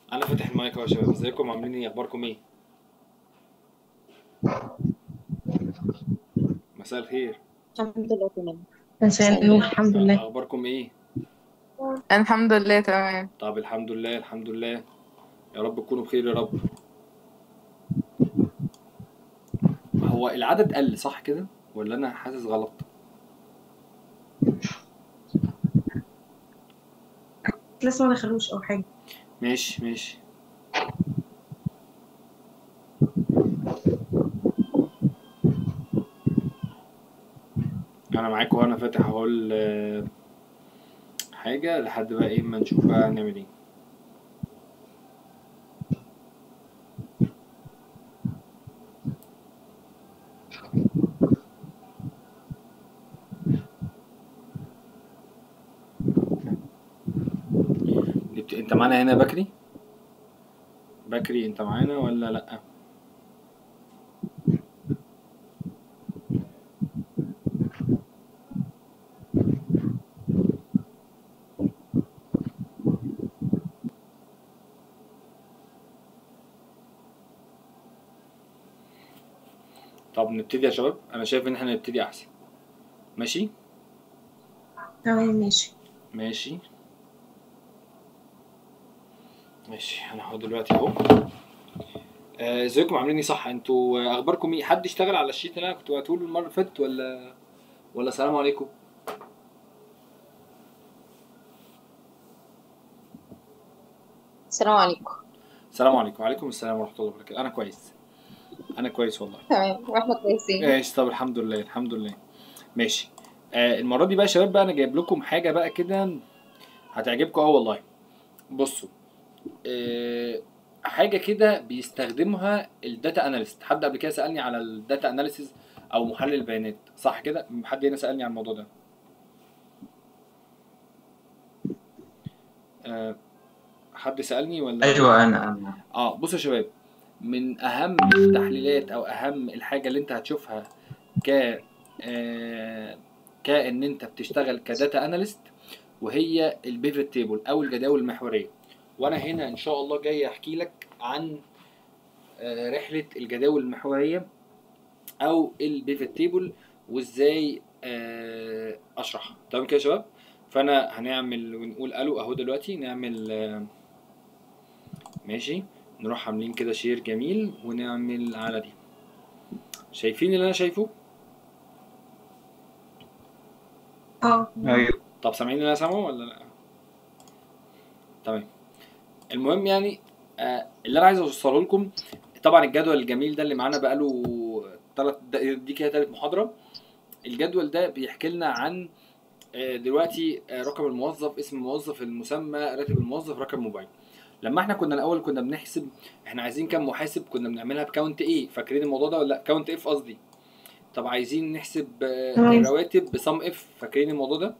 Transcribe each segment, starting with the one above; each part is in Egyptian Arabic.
انا فاتح المايك اهو يا شباب ازيكم عاملين ايه اخباركم ايه مساء الخير الحمد لله تمام مساء النور الحمد لله اخباركم ايه الحمد لله تمام طب الحمد لله الحمد لله يا رب تكونوا بخير يا رب هو العدد قل صح كده ولا انا حاسس غلط لسه ما دخلوش او حاجه ماشي ماشي انا معاكم وانا فاتح اهو ال- حاجه لحد بقى ايه ما نشوف بقى هنعمل ايه نبت- انت معانا هنا يا بكري بكري انت معانا ولا لا طب نبتدي يا شباب انا شايف ان احنا نبتدي احسن ماشي تمام ماشي ماشي ماشي انا اهو دلوقتي اهو آه، ازيكم عاملين ايه صح انتوا آه، اخباركم ايه حد اشتغل على الشيت اللي انا كنت بقوله المره اللي فاتت ولا ولا سلام عليكم السلام عليكم السلام عليكم وعليكم السلام ورحمه الله وبركاته انا كويس انا كويس والله تمام واحنا كويسين ماشي طب الحمد لله الحمد لله ماشي آه المره دي بقى يا شباب بقى انا جايب لكم حاجه بقى كده هتعجبكم اه والله بصوا آه حاجه كده بيستخدمها الداتا اناليست حد قبل كده سالني على الداتا اناليسيز او محلل البيانات صح كده حد هنا سالني عن الموضوع ده آه حد سالني ولا ايوه انا انا اه بصوا يا شباب من اهم التحليلات او اهم الحاجه اللي انت هتشوفها ك آه كان انت بتشتغل كداتا اناليست وهي البيفت تيبل او الجداول المحوريه وانا هنا ان شاء الله جاي احكي لك عن آه رحله الجداول المحوريه او البيفت تيبل وازاي آه اشرحها تمام كده يا شباب فانا هنعمل ونقول الو اهو دلوقتي نعمل آه ماشي نروح عاملين كده شير جميل ونعمل على دي شايفين اللي انا شايفه اه ايوه طب سامعين اللي انا سامعه ولا لا تمام المهم يعني آه اللي انا عايز اوصله لكم طبعا الجدول الجميل ده اللي معانا بقاله تلات دي كده تالت محاضره الجدول ده بيحكي لنا عن آه، دلوقتي آه، رقم الموظف اسم الموظف المسمى راتب الموظف رقم موبايل لما احنا كنا الاول كنا بنحسب احنا عايزين كام محاسب كنا بنعملها بكاونت ايه فاكرين الموضوع ده ولا لا كاونت اف قصدي طب عايزين نحسب آه، تمام. الرواتب بصم اف فاكرين الموضوع ده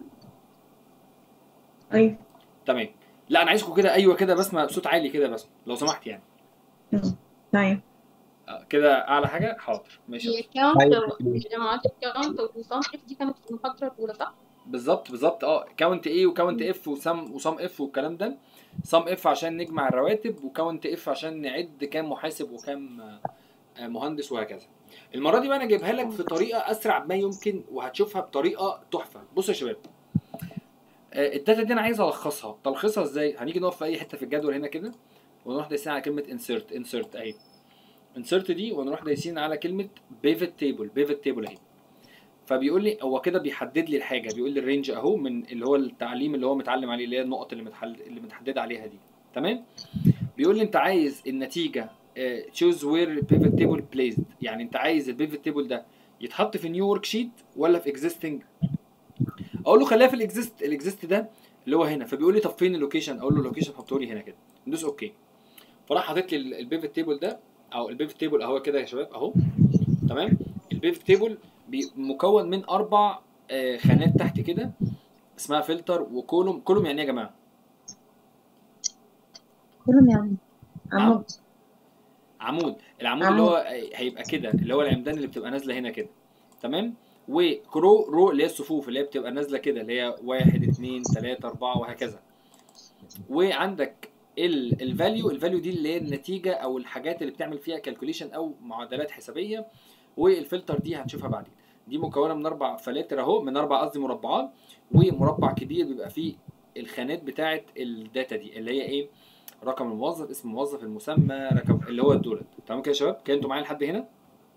ايوه تمام لا انا عايزكم كده ايوه كده بسمع بصوت عالي كده بس لو سمحت يعني تمام آه، كده اعلى حاجه حاضر ماشي هي كاونت مش جماعات الكاونت وصنف دي كانت في المحاضرة الأولى صح؟ بالظبط بالظبط اه كاونت ايه وكاونت اف وسم وسم اف والكلام ده سم اف عشان نجمع الرواتب وكاونت اف عشان نعد كام محاسب وكام آه، آه، مهندس وهكذا المره دي بقى انا جايبها لك في طريقه اسرع ما يمكن وهتشوفها بطريقه تحفه بصوا يا شباب آه، الداتا دي انا عايز الخصها تلخيصها ازاي هنيجي نقف في اي حته في الجدول هنا كده ونروح دايسين على كلمه انسرت انسرت اهي انسرت دي ونروح دايسين على كلمه بيفت تيبل بيفت تيبل اهي فبيقول لي هو كده بيحدد لي الحاجه بيقول لي الرينج اهو من اللي هو التعليم اللي هو متعلم عليه اللي هي النقط اللي متحل اللي متحدده عليها دي تمام بيقول لي انت عايز النتيجه تشوز وير بيفت تيبل بليزد يعني انت عايز البيفت تيبل ده يتحط في نيو ورك شيت ولا في اكزيستنج اقول له خليها في الاكزيست الاكزيست ده اللي هو هنا فبيقول لي طب فين اللوكيشن اقول له اللوكيشن حطه لي هنا كده ندوس اوكي فراح حاطط لي البيفت تيبل ده او البيفت تيبل اهو كده يا شباب اهو تمام البيفت تيبل بي- مكون من اربع آه، خانات تحت كده اسمها فلتر وكولوم كولوم يعني ايه يا جماعه كلهم يعني عمود عمود العمود اللي هو هيبقى كده اللي هو العمدان اللي بتبقى نازله هنا كده تمام وكرو رو اللي هي الصفوف اللي هي بتبقى نازله كده اللي هي واحد اتنين تلاته اربعه وهكذا وعندك الفاليو الفاليو دي اللي هي النتيجه او الحاجات اللي بتعمل فيها كالكوليشن او معادلات حسابيه والفلتر دي هنشوفها بعدين دي مكونه من اربع فلاتر اهو من اربع قصدي مربعات ومربع كبير بيبقى فيه الخانات بتاعه الداتا دي اللي هي ايه رقم الموظف اسم الموظف المسمى رقم اللي هو الدولت تمام كده يا شباب كده انتوا معايا لحد هنا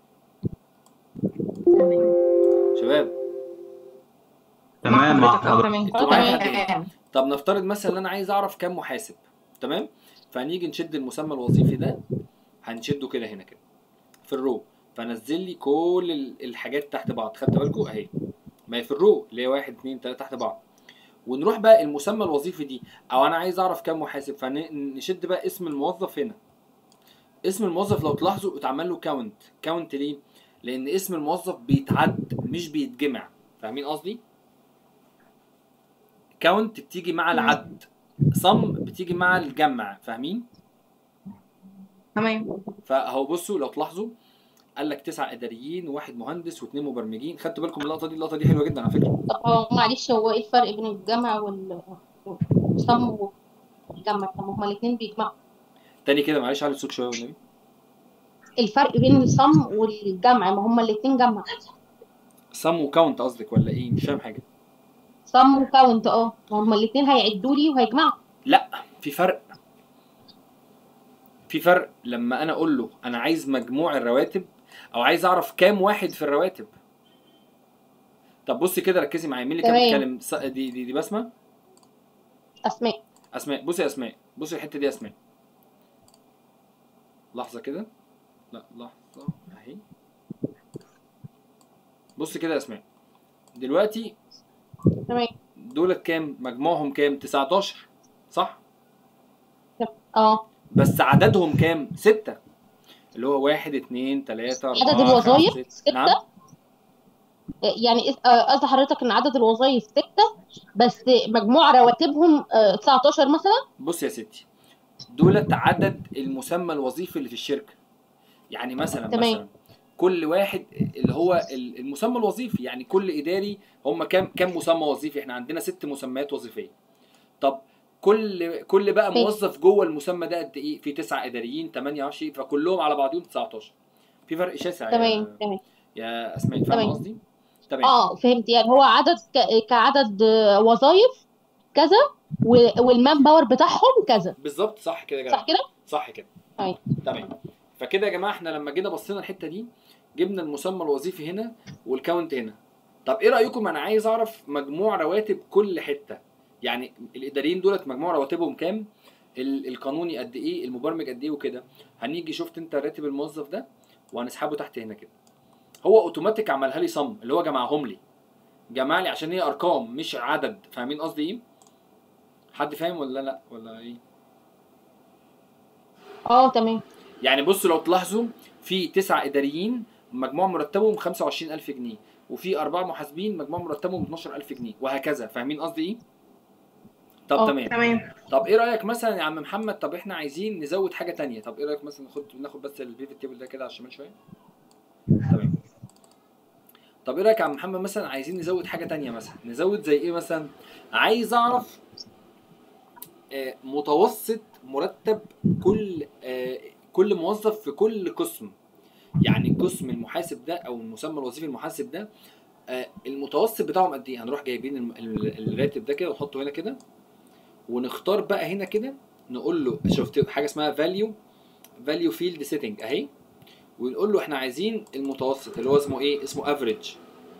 شباب تمام مع حضرتك، آه، حضرتك تمام انتوا معايا لحد هنا تمام طب نفترض مثلا ان انا عايز اعرف كام محاسب تمام فهنيجي نشد المسمى الوظيفي ده هنشده كده هنا كده في الرو فنزل لي كل ال- الحاجات تحت بعض خدت بالكم اهي ما هي في الرو اللي هي واحد اتنين تلاته تحت بعض ونروح بقى المسمى الوظيفي دي او انا عايز اعرف كام محاسب فنشد بقى اسم الموظف هنا اسم الموظف لو تلاحظوا اتعمل له كاونت كاونت ليه لان اسم الموظف بيتعد مش بيتجمع فاهمين قصدي كاونت بتيجي مع العد صم بتيجي مع الجمع فاهمين تمام فاهو بصوا لو تلاحظوا قال لك تسع اداريين وواحد مهندس واثنين مبرمجين خدتوا بالكم من اللقطه دي اللقطه دي حلوه جدا على فكره طب هو معلش هو ايه الفرق بين الجمع وال والصم والجمع طب هما الاثنين بيجمعوا تاني كده معلش علي الصوت شويه والنبي الفرق بين الصم والجمع ما هما الاثنين جمع صم وكاونت قصدك ولا ايه مش فاهم حاجه صم وكاونت اه ما هما الاثنين هيعدوا لي وهيجمعوا لا في فرق في فرق لما انا اقول له انا عايز مجموع الرواتب او عايز اعرف كام واحد في الرواتب طب بصي كده ركزي معايا مين اللي كان تمام. بيتكلم ص- دي دي, دي بسمه اسماء اسماء بصي يا اسماء بصي الحته دي يا اسماء لحظه كده لا لحظه اهي بصي كده يا اسماء دلوقتي تمام دولت كام مجموعهم كام 19 صح اه بس عددهم كام ستة اللي هو واحد اتنين تلاتة أربعة عدد الوظايف خمسة، ستة. ستة نعم يعني إس- آه، قصد حضرتك ان عدد الوظائف ستة بس مجموع رواتبهم آه، 19 مثلا بص يا ستي دولت عدد المسمى الوظيفي اللي في الشركة يعني مثلا تمام. مثلا كل واحد اللي هو ال- المسمى الوظيفي يعني كل اداري هم كام كام مسمى وظيفي احنا عندنا ست مسميات وظيفيه طب كل كل بقى ماشي. موظف جوه المسمى ده قد ايه في تسعة اداريين 8 10 فكلهم على بعضهم 19 في فرق شاسع تمام يا, تمام يا اسماء فاهم تمام. قصدي تمام اه فهمت يعني هو عدد ك- كعدد آه، وظائف كذا و- والمان باور بتاعهم كذا بالظبط صح كده يا جماعه صح كده؟ صح كده أيوة. تمام فكده يا جماعه احنا لما جينا بصينا الحته دي جبنا المسمى الوظيفي هنا والكاونت هنا طب ايه رايكم انا عايز اعرف مجموع رواتب كل حته يعني الاداريين دولت مجموع رواتبهم كام ال- القانوني قد ايه المبرمج قد ايه وكده هنيجي شفت انت راتب الموظف ده وهنسحبه تحت هنا كده هو اوتوماتيك عملها لي صم اللي هو جمعهم لي جمع لي عشان هي ارقام مش عدد فاهمين قصدي ايه حد فاهم ولا لا ولا ايه اه تمام يعني بصوا لو تلاحظوا في تسع اداريين مجموع مرتبهم 25000 جنيه وفي اربعه محاسبين مجموع مرتبهم 12000 جنيه وهكذا فاهمين قصدي ايه طب اه. تمام تمام طب ايه رايك مثلا يا عم محمد طب احنا عايزين نزود حاجه تانية طب ايه رايك مثلا ناخد ناخد بس البيفت تيبل ده كده على الشمال شويه تمام طب ايه رايك يا عم محمد مثلا عايزين نزود حاجه تانية مثلا نزود زي ايه مثلا عايز اعرف آه، متوسط مرتب كل آه، كل موظف في كل قسم يعني قسم المحاسب ده او المسمى الوظيفي المحاسب ده آه، المتوسط بتاعهم قد ايه هنروح جايبين الم- ال- الراتب ده كده ونحطه هنا كده ونختار بقى هنا كده نقول له شفت حاجه اسمها فاليو فاليو فيلد سيتنج اهي ونقول له احنا عايزين المتوسط اللي هو اسمه ايه اسمه افريج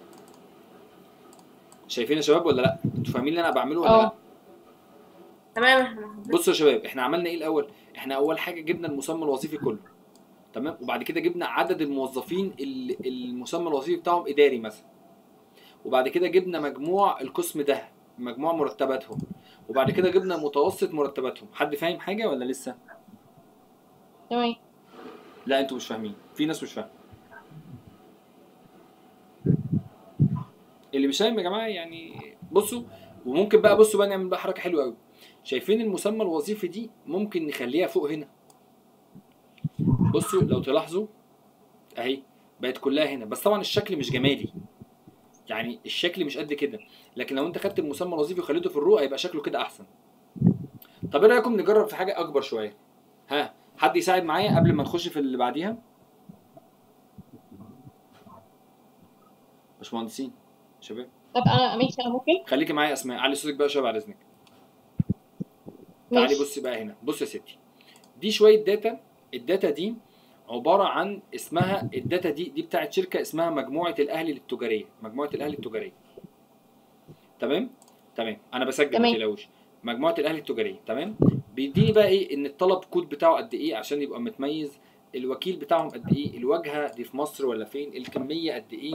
شايفين يا شباب ولا لا انتوا فاهمين اللي انا بعمله ولا لا اه تمام بصوا يا شباب احنا عملنا ايه الاول احنا اول حاجه جبنا المسمى الوظيفي كله تمام وبعد كده جبنا عدد الموظفين اللي المسمى الوظيفي بتاعهم اداري مثلا وبعد كده جبنا مجموع القسم ده مجموع مرتباتهم وبعد كده جبنا متوسط مرتباتهم حد فاهم حاجه ولا لسه تمام لا انتوا مش فاهمين في ناس مش فاهمه اللي مش فاهم يا جماعه يعني بصوا وممكن بقى بصوا بقى نعمل بقى حركه حلوه قوي شايفين المسمى الوظيفي دي ممكن نخليها فوق هنا بصوا لو تلاحظوا اهي بقت كلها هنا بس طبعا الشكل مش جمالي يعني الشكل مش قد كده لكن لو انت خدت المسمى الوظيفي وخليته في الرو هيبقى شكله كده احسن طب ايه رايكم نجرب في حاجه اكبر شويه ها حد يساعد معايا قبل ما نخش في اللي بعديها باشمهندسين شباب طب انا ماشي انا ممكن خليكي معايا يا اسماء علي صوتك بقى شويه بعد اذنك تعالي ماشي بصي بقى هنا بصي يا ستي دي شويه داتا الداتا دي عباره عن اسمها الداتا دي دي بتاعت شركه اسمها مجموعه الاهلي للتجاريه مجموعه الاهلي التجاريه تمام تمام انا بسجل ما تمام. تقلقوش مجموعه الاهلي التجاريه تمام بيديني بقى ايه ان الطلب كود بتاعه قد ايه عشان يبقى متميز الوكيل بتاعهم قد ايه الواجهه دي في مصر ولا فين الكميه قد ايه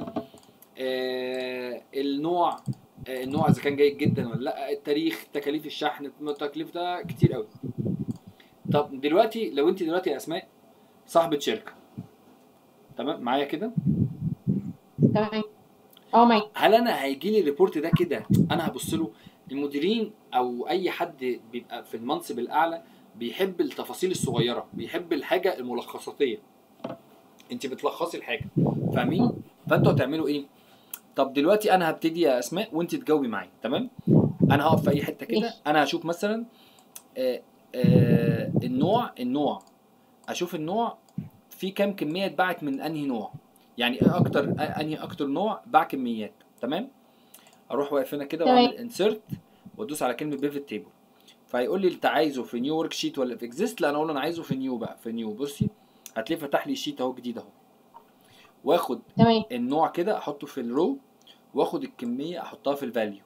آه النوع آه النوع اذا كان جيد جدا ولا لا التاريخ تكاليف الشحن التكليف ده كتير قوي طب دلوقتي لو انت دلوقتي يا اسماء صاحبه شركه تمام معايا كده تمام اه معاك هل انا هيجي لي الريبورت ده كده انا هبص له المديرين او اي حد بيبقى في المنصب الاعلى بيحب التفاصيل الصغيره بيحب الحاجه الملخصاتيه انت بتلخصي الحاجه فاهمين فانتوا هتعملوا ايه طب دلوقتي انا هبتدي يا اسماء وانت تجاوبي معايا تمام انا هقف في اي حته كده ماشي. انا هشوف مثلا آه آه النوع النوع اشوف النوع في كام كميه اتباعت من انهي نوع يعني ايه اكتر آه، انهي اكتر نوع باع كميات تمام اروح واقف هنا كده تمام. واعمل انسرت وادوس على كلمه بيفت تيبل فيقول لي انت عايزه في نيو ورك شيت ولا في اكزيست لا انا اقول له انا عايزه في نيو بقى في نيو بصي هتلاقيه فتح لي شيت اهو جديد اهو واخد تمام النوع كده احطه في الرو واخد الكميه احطها في الفاليو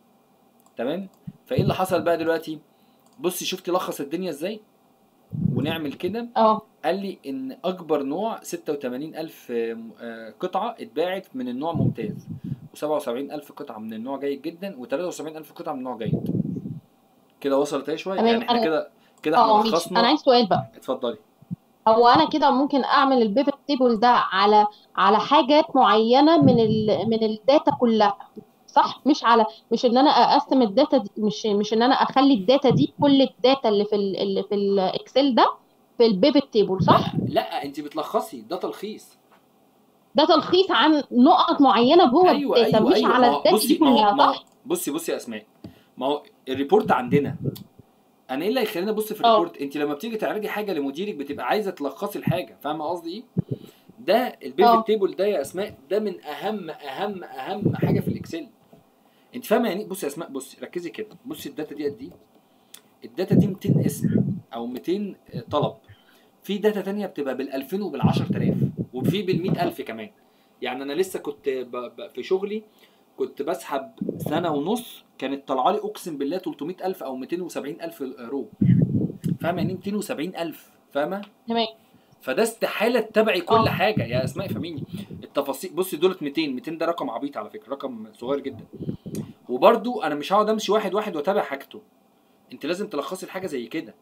تمام فايه اللي حصل بقى دلوقتي بصي شفتي لخص الدنيا ازاي ونعمل كده اه قال لي ان اكبر نوع 86000 آه، قطعه اتباعت من النوع ممتاز و77000 قطعه من النوع جيد جدا و73000 قطعه من النوع جيد كده وصلت ايه شويه تمام، يعني احنا أنا- كده كده احنا اه ماشي انا لخصنا عايز سؤال بقى اتفضلي هو انا كده ممكن اعمل البيفت تيبل ده على على حاجات معينه من ال من الداتا كلها صح مش على مش ان انا اقسم الداتا دي مش مش ان انا اخلي الداتا دي كل الداتا اللي في ال اللي في الاكسل ده في البيفت تيبل صح لا انت بتلخصي ده تلخيص ده تلخيص عن نقط معينه جوه ايوه الداتا ايوه مش ايوه على ما هو الداتا بصي دي ما هو كلها ما هو صح بصي بصي يا اسماء ما هو الريبورت عندنا انا ايه اللي هيخليني ابص في اه. الريبورت انت لما بتيجي تعرضي حاجه لمديرك بتبقى عايزه تلخصي الحاجه فاهمه قصدي ايه ده اه. البيفت تيبل ده يا اسماء ده من اهم اهم اهم حاجه في الاكسل انت فاهمه يعني إيه؟ بصي يا اسماء بصي ركزي كده بصي الداتا دي قد ايه الداتا دي 200 اسم او 200 طلب في داتا تانية بتبقى بال 2000 وبال 10000 وفي بال 100000 كمان يعني انا لسه كنت ب... ب... في شغلي كنت بسحب سنه ونص كانت طالعه لي اقسم بالله 300000 او 270000 رو فاهمه يعني إيه 270000 فاهمه تمام فده استحاله تتابعي كل اه. حاجه يا اسماء فهميني التفاصيل بصي دولت 200 200 ده رقم عبيط على فكره رقم صغير جدا وبرده انا مش هقعد امشي واحد واحد واتابع حاجته انت لازم تلخصي الحاجه زي كده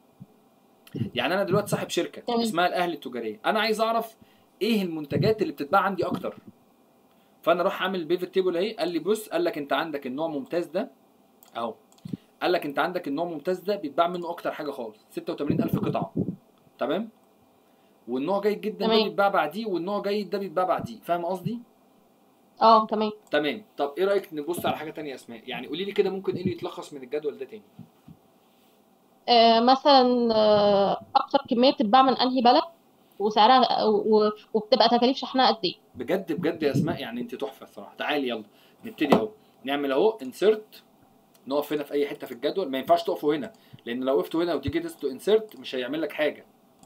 يعني انا دلوقتي صاحب شركه تمام. اسمها الاهلي التجاريه انا عايز اعرف ايه المنتجات اللي بتتباع عندي اكتر فانا اروح اعمل بيفت تيبل اهي قال لي بص قال لك انت عندك النوع ممتاز ده اهو قال لك انت عندك النوع ممتاز ده بيتباع منه اكتر حاجه خالص 86000 قطعه تمام والنوع جيد جدا ده تمام. بيتباع بعديه والنوع جيد ده بيتباع بعديه فاهم قصدي اه تمام تمام طب ايه رايك نبص على حاجه تانية يا اسماء يعني قولي لي كده ممكن ايه اللي يتلخص من الجدول ده تاني آه مثلا آه اكتر كميه بتتباع من انهي بلد وسعرها و- وبتبقى تكاليف شحنها قد ايه بجد بجد يا اسماء يعني انت تحفه الصراحه تعالي يلا نبتدي اهو نعمل اهو انسرت نقف هنا في اي حته في الجدول ما ينفعش تقفوا هنا لان لو وقفتوا هنا وتيجي تستو انسرت مش هيعمل لك حاجه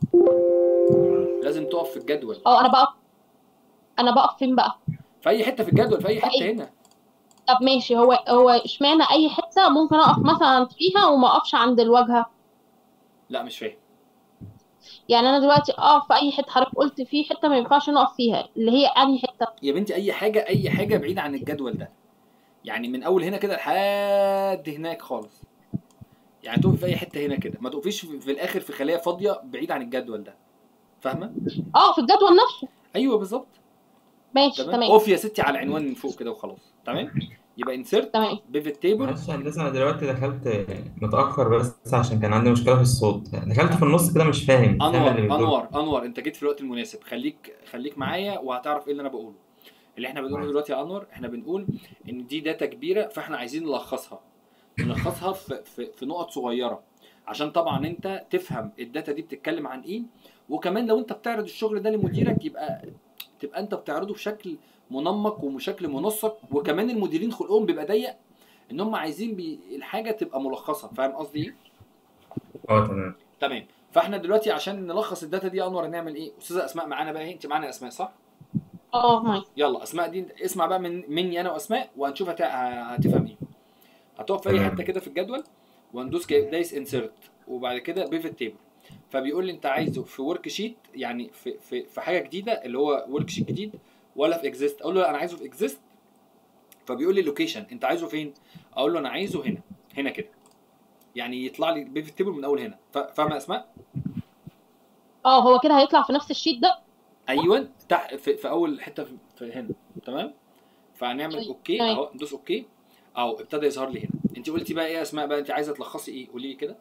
لازم تقف في الجدول اه انا بقف انا بقف فين بقى في اي حته في الجدول في اي حته أي- هنا طب ماشي هو هو اشمعنى اي حته ممكن اقف مثلا فيها وما اقفش عند الواجهه لا مش فاهم يعني انا دلوقتي اقف في اي حته حضرتك قلت في حته ما ينفعش نقف فيها اللي هي انهي حته يا بنتي اي حاجه اي حاجه بعيده عن الجدول ده يعني من اول هنا كده لحد هناك خالص يعني تقفي في اي حته هنا كده ما تقفيش في في الاخر في خليه فاضيه بعيد عن الجدول ده فاهمه اه في الجدول نفسه ايوه بالظبط ماشي تمام تمام اقف يا ستي على العنوان من فوق كده وخلاص تمام يبقى انسرت تمام بيفت تيبل معلش يا هندسة أنا دلوقتي دخلت متأخر بس عشان كان عندي مشكلة في الصوت دخلت في النص كده مش فاهم مش فاهم انور اللي بيدور انور انور انت جيت في الوقت المناسب خليك خليك معايا وهتعرف ايه اللي انا بقوله اللي احنا بنقوله دلوقتي يا انور احنا بنقول ان دي داتا كبيره فاحنا عايزين نلخصها نلخصها في في, في نقط صغيره عشان طبعا انت تفهم الداتا دي بتتكلم عن ايه وكمان لو انت بتعرض الشغل ده لمديرك يبقى تبقى انت بتعرضه بشكل منمق وبشكل منسق وكمان المديرين خلقهم بيبقى ضيق ان هم عايزين بي الحاجه تبقى ملخصه فاهم قصدي ايه اه تمام تمام فاحنا دلوقتي عشان نلخص الداتا دي يا انور هنعمل ايه استاذه اسماء معانا بقى اهي انت معانا يا اسماء صح اه معاك يلا اسماء دي اسمع بقى من مني انا واسماء وهنشوف هت... هتفهم ايه هتقف في اي تمام. حته كده في الجدول وهندوس كده- دايس انسرت وبعد كده بيفت تيبل فبيقول لي انت عايزه في ورك شيت يعني في في في حاجه جديده اللي هو ورك شيت جديد ولا في اكزيست اقول له لا، انا عايزه في اكزيست فبيقول لي لوكيشن انت عايزه فين اقول له انا عايزه هنا هنا كده يعني يطلع لي بيفت تيبل من اول هنا ف- فاهمه يا اسماء اه هو كده هيطلع في نفس الشيت ده ايوه تحت في, في اول حته في, في هنا تمام فهنعمل طيب، اوكي تمام. اهو ندوس اوكي اهو ابتدى يظهر لي هنا انت قلتي بقى ايه يا اسماء بقى انت عايزه تلخصي ايه قولي لي كده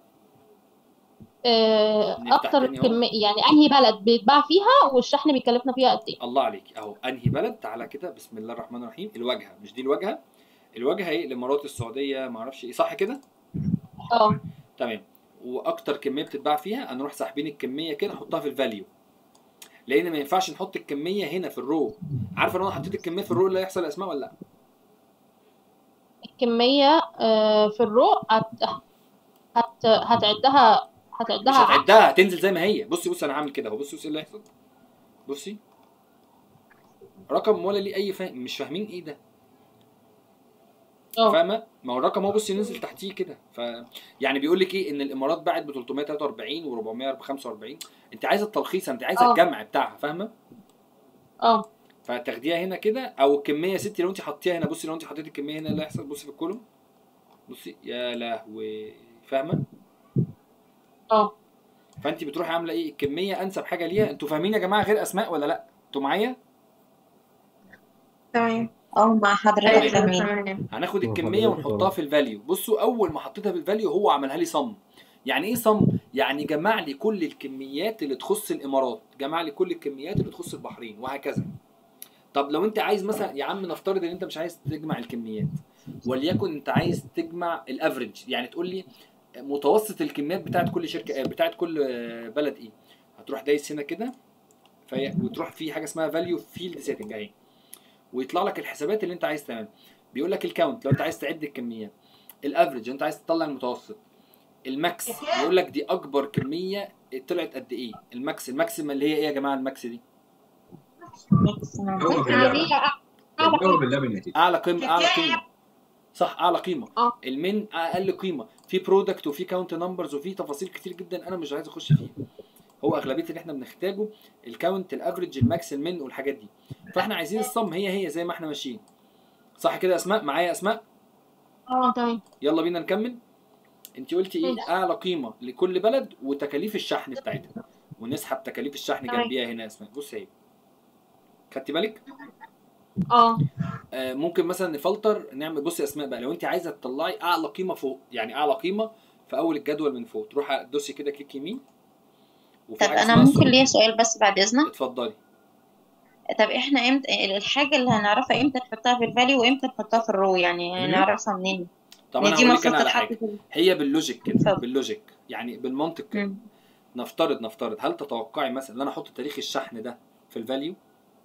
آه، نفتح اكتر تاني اهو. كمية يعني انهي بلد بيتباع فيها والشحن بيكلفنا فيها قد ايه الله عليك اهو انهي بلد تعالى كده بسم الله الرحمن الرحيم الواجهه مش دي الواجهه الواجهه ايه الامارات السعوديه ما اعرفش ايه صح كده اه تمام واكتر كميه بتتباع فيها هنروح ساحبين الكميه كده نحطها في الفاليو لان ما ينفعش نحط الكميه هنا في الرو عارفه لو انا حطيت الكميه في الرو اللي هيحصل يا اسماء ولا لا الكمية آه، في الرو هت... هت... هتعدها مش هتعدها عكس. هتعدها هتنزل زي ما هي بصي بصي انا هعمل كده اهو بصي بصي إيه اللي هيحصل بصي رقم ولا ليه اي فهم مش فاهمين ايه ده اه فاهمه ما هو الرقم هو بصي نزل تحتيه كده ف يعني بيقول لك ايه ان الامارات باعت ب 343 و445 انت عايزه التلخيص انت عايزه اه. الجمع بتاعها فاهمه اه فتاخديها هنا كده او الكميه يا ستي لو انت حطيها هنا بصي لو انت حطيت الكميه هنا إيه اللي هيحصل بصي في الكولوم بصي يا لهوي فاهمه اه فانت بتروحي عامله ايه الكميه انسب حاجه ليها انتوا فاهمين يا جماعه غير اسماء ولا لا انتوا معايا تمام اه مع حضرتك أيوة. فاهمين تمام هناخد هو الكميه حضرتك ونحطها اه. في الفاليو بصوا اول ما حطيتها في الفاليو هو عملها لي صم يعني ايه صم يعني جمع لي كل الكميات اللي تخص الامارات جمع لي كل الكميات اللي تخص البحرين وهكذا طب لو انت عايز مثلا يا عم نفترض ان انت مش عايز تجمع الكميات وليكن انت عايز تجمع الافريج يعني تقول لي متوسط الكميات بتاعت كل شركه بتاعت كل بلد ايه هتروح دايس هنا كده في وتروح في حاجه اسمها فاليو فيلد سيتنج اهي ويطلع لك الحسابات اللي انت عايز تعملها بيقول لك الكاونت لو انت عايز تعد الكميات الافريج انت عايز تطلع المتوسط الماكس بيقول لك دي اكبر كميه طلعت قد ايه الماكس الماكسيمم اللي هي ايه يا جماعه الماكس دي هو باللبن هو باللبن يا تيتا اعلى قيمه اعلى قيمه صح اعلى قيمه اه. المين اقل قيمه في برودكت وفي كاونت نمبرز وفي تفاصيل كتير جدا انا مش عايز اخش فيها هو اغلبيه اللي احنا بنحتاجه الكاونت الافريج الماكس المين والحاجات دي فاحنا عايزين الصم هي هي زي ما احنا ماشيين صح كده يا اسماء معايا يا اسماء اه تمام يلا بينا نكمل انت قلتي ايه ماشي. اعلى قيمه لكل بلد وتكاليف الشحن بتاعتها ونسحب تكاليف الشحن تمام. جنبيها هنا يا اسماء بص اهي خدتي بالك اه آه، ممكن مثلا نفلتر نعمل بصي يا اسماء بقى لو انت عايزه تطلعي اعلى قيمه فوق يعني اعلى قيمه في اول الجدول من فوق تروح تدوسي كده كليك يمين وفي طب حاجه انا اسمها ممكن سورت. ليا سؤال بس بعد اذنك اتفضلي طب احنا امتى الحاجه اللي هنعرفها امتى نحطها في الفاليو وامتى نحطها في الرو يعني مم. نعرفها منين طب إن انا دي هقول لك المفروض انا على تتحط حاجه في هي باللوجيك كده اتفضل. باللوجيك يعني بالمنطق كده مم. نفترض نفترض هل تتوقعي مثلا ان انا احط تاريخ الشحن ده في الفاليو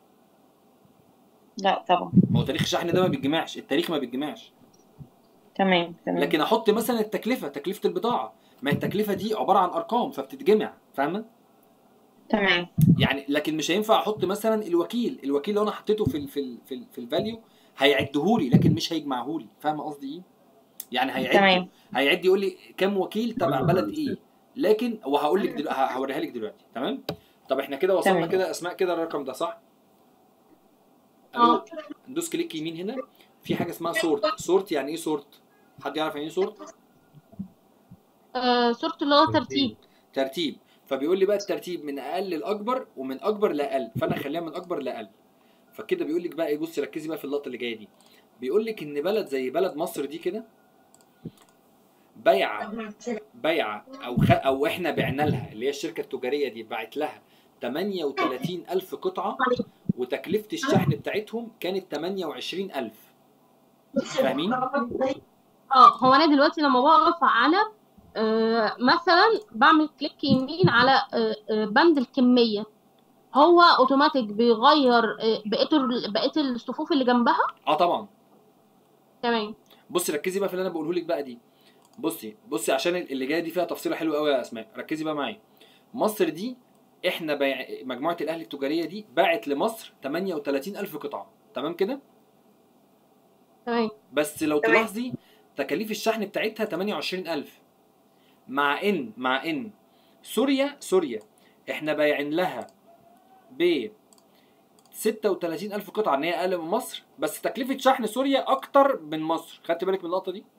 لا طبعا ما هو تاريخ الشحن ده ما بيتجمعش التاريخ ما بيتجمعش تمام تمام لكن احط مثلا التكلفه تكلفه البضاعه ما التكلفه دي عباره عن ارقام فبتتجمع فاهمه تمام يعني لكن مش هينفع احط مثلا الوكيل الوكيل لو انا حطيته في ال في ال في, ال في الفاليو هيعدهولي لكن مش هيجمعهولي فاهمه قصدي ايه يعني هيعد تمام. هيعد يقول لي كام وكيل تبع بلد ايه لكن وهقول لك دلوقتي هوريها لك دلوقتي تمام طب احنا كده وصلنا تمام. كده اسماء كده الرقم ده صح اه. ألو؟ ندوس كليك يمين هنا في حاجه اسمها سورت سورت يعني ايه سورت حد يعرف يعني ايه سورت آه، صورة اللي هو ترتيب ترتيب فبيقول لي بقى الترتيب من اقل لاكبر ومن اكبر لاقل فانا اخليها من اكبر لاقل فكده بيقول لك بقى ايه بصي ركزي بقى في اللقطه اللي جايه دي بيقول لك ان بلد زي بلد مصر دي كده بيعه بيعه او خ... او احنا بعنا لها اللي هي الشركه التجاريه دي باعت لها 38 الف قطعه وتكلفه الشحن بتاعتهم كانت 28 الف فاهمين اه هو انا دلوقتي لما بقف على آه، مثلا بعمل كليك يمين على آه، آه، بند الكمية هو اوتوماتيك بيغير آه، بقية ال- بقية الصفوف اللي جنبها اه طبعا تمام بصي ركزي بقى في اللي انا بقوله لك بقى دي بصي بصي عشان اللي جايه دي فيها تفصيله حلوه قوي يا اسماء ركزي بقى معايا مصر دي احنا بيع... مجموعه الاهلي التجاريه دي باعت لمصر 38000 قطعه تمام كده تمام بس لو تمام. تلاحظي تكاليف الشحن بتاعتها 28000 مع ان مع ان سوريا سوريا احنا بايعين لها ب 36000 قطعه ان هي اقل من مصر بس تكلفه شحن سوريا اكتر من مصر خدت بالك من اللقطه دي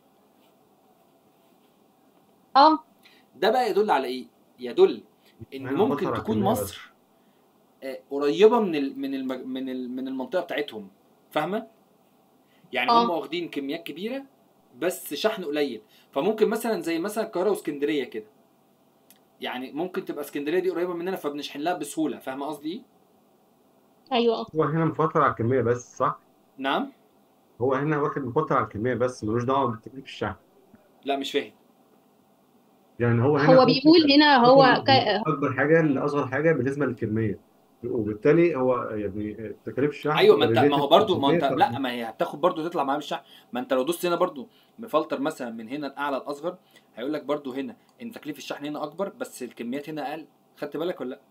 اه ده بقى يدل على ايه يدل ان إحنا ممكن بنبص على تكون الكمية مصر آه، قريبه من ال من المج... من ال من المنطقه بتاعتهم فاهمه يعني آه. هم واخدين كميات كبيره بس شحن قليل فممكن مثلا زي مثلا القاهره واسكندريه كده يعني ممكن تبقى اسكندريه دي قريبه مننا فبنشحن لها بسهوله فاهمه قصدي ايه ايوه هو هنا مفطر على الكمية بس صح؟ نعم هو هنا واخد مفطر على الكمية بس ملوش دعوة بتكليف الشحن لا مش فاهم يعني هو هنا هو بيقول هنا هو ك... أكبر حاجة لأصغر حاجة بالنسبة للكمية وبالتالي هو يعني تكاليف الشحن ايوه ما انت related ما هو برضو ما انت بالكمية، لا ما هي هتاخد برضو تطلع معاه بالشحن ما انت لو دوست هنا برضو مفلتر مثلا من هنا الاعلى الاصغر هيقول لك برضو هنا ان تكليف الشحن هنا اكبر بس الكميات هنا اقل خدت بالك ولا لا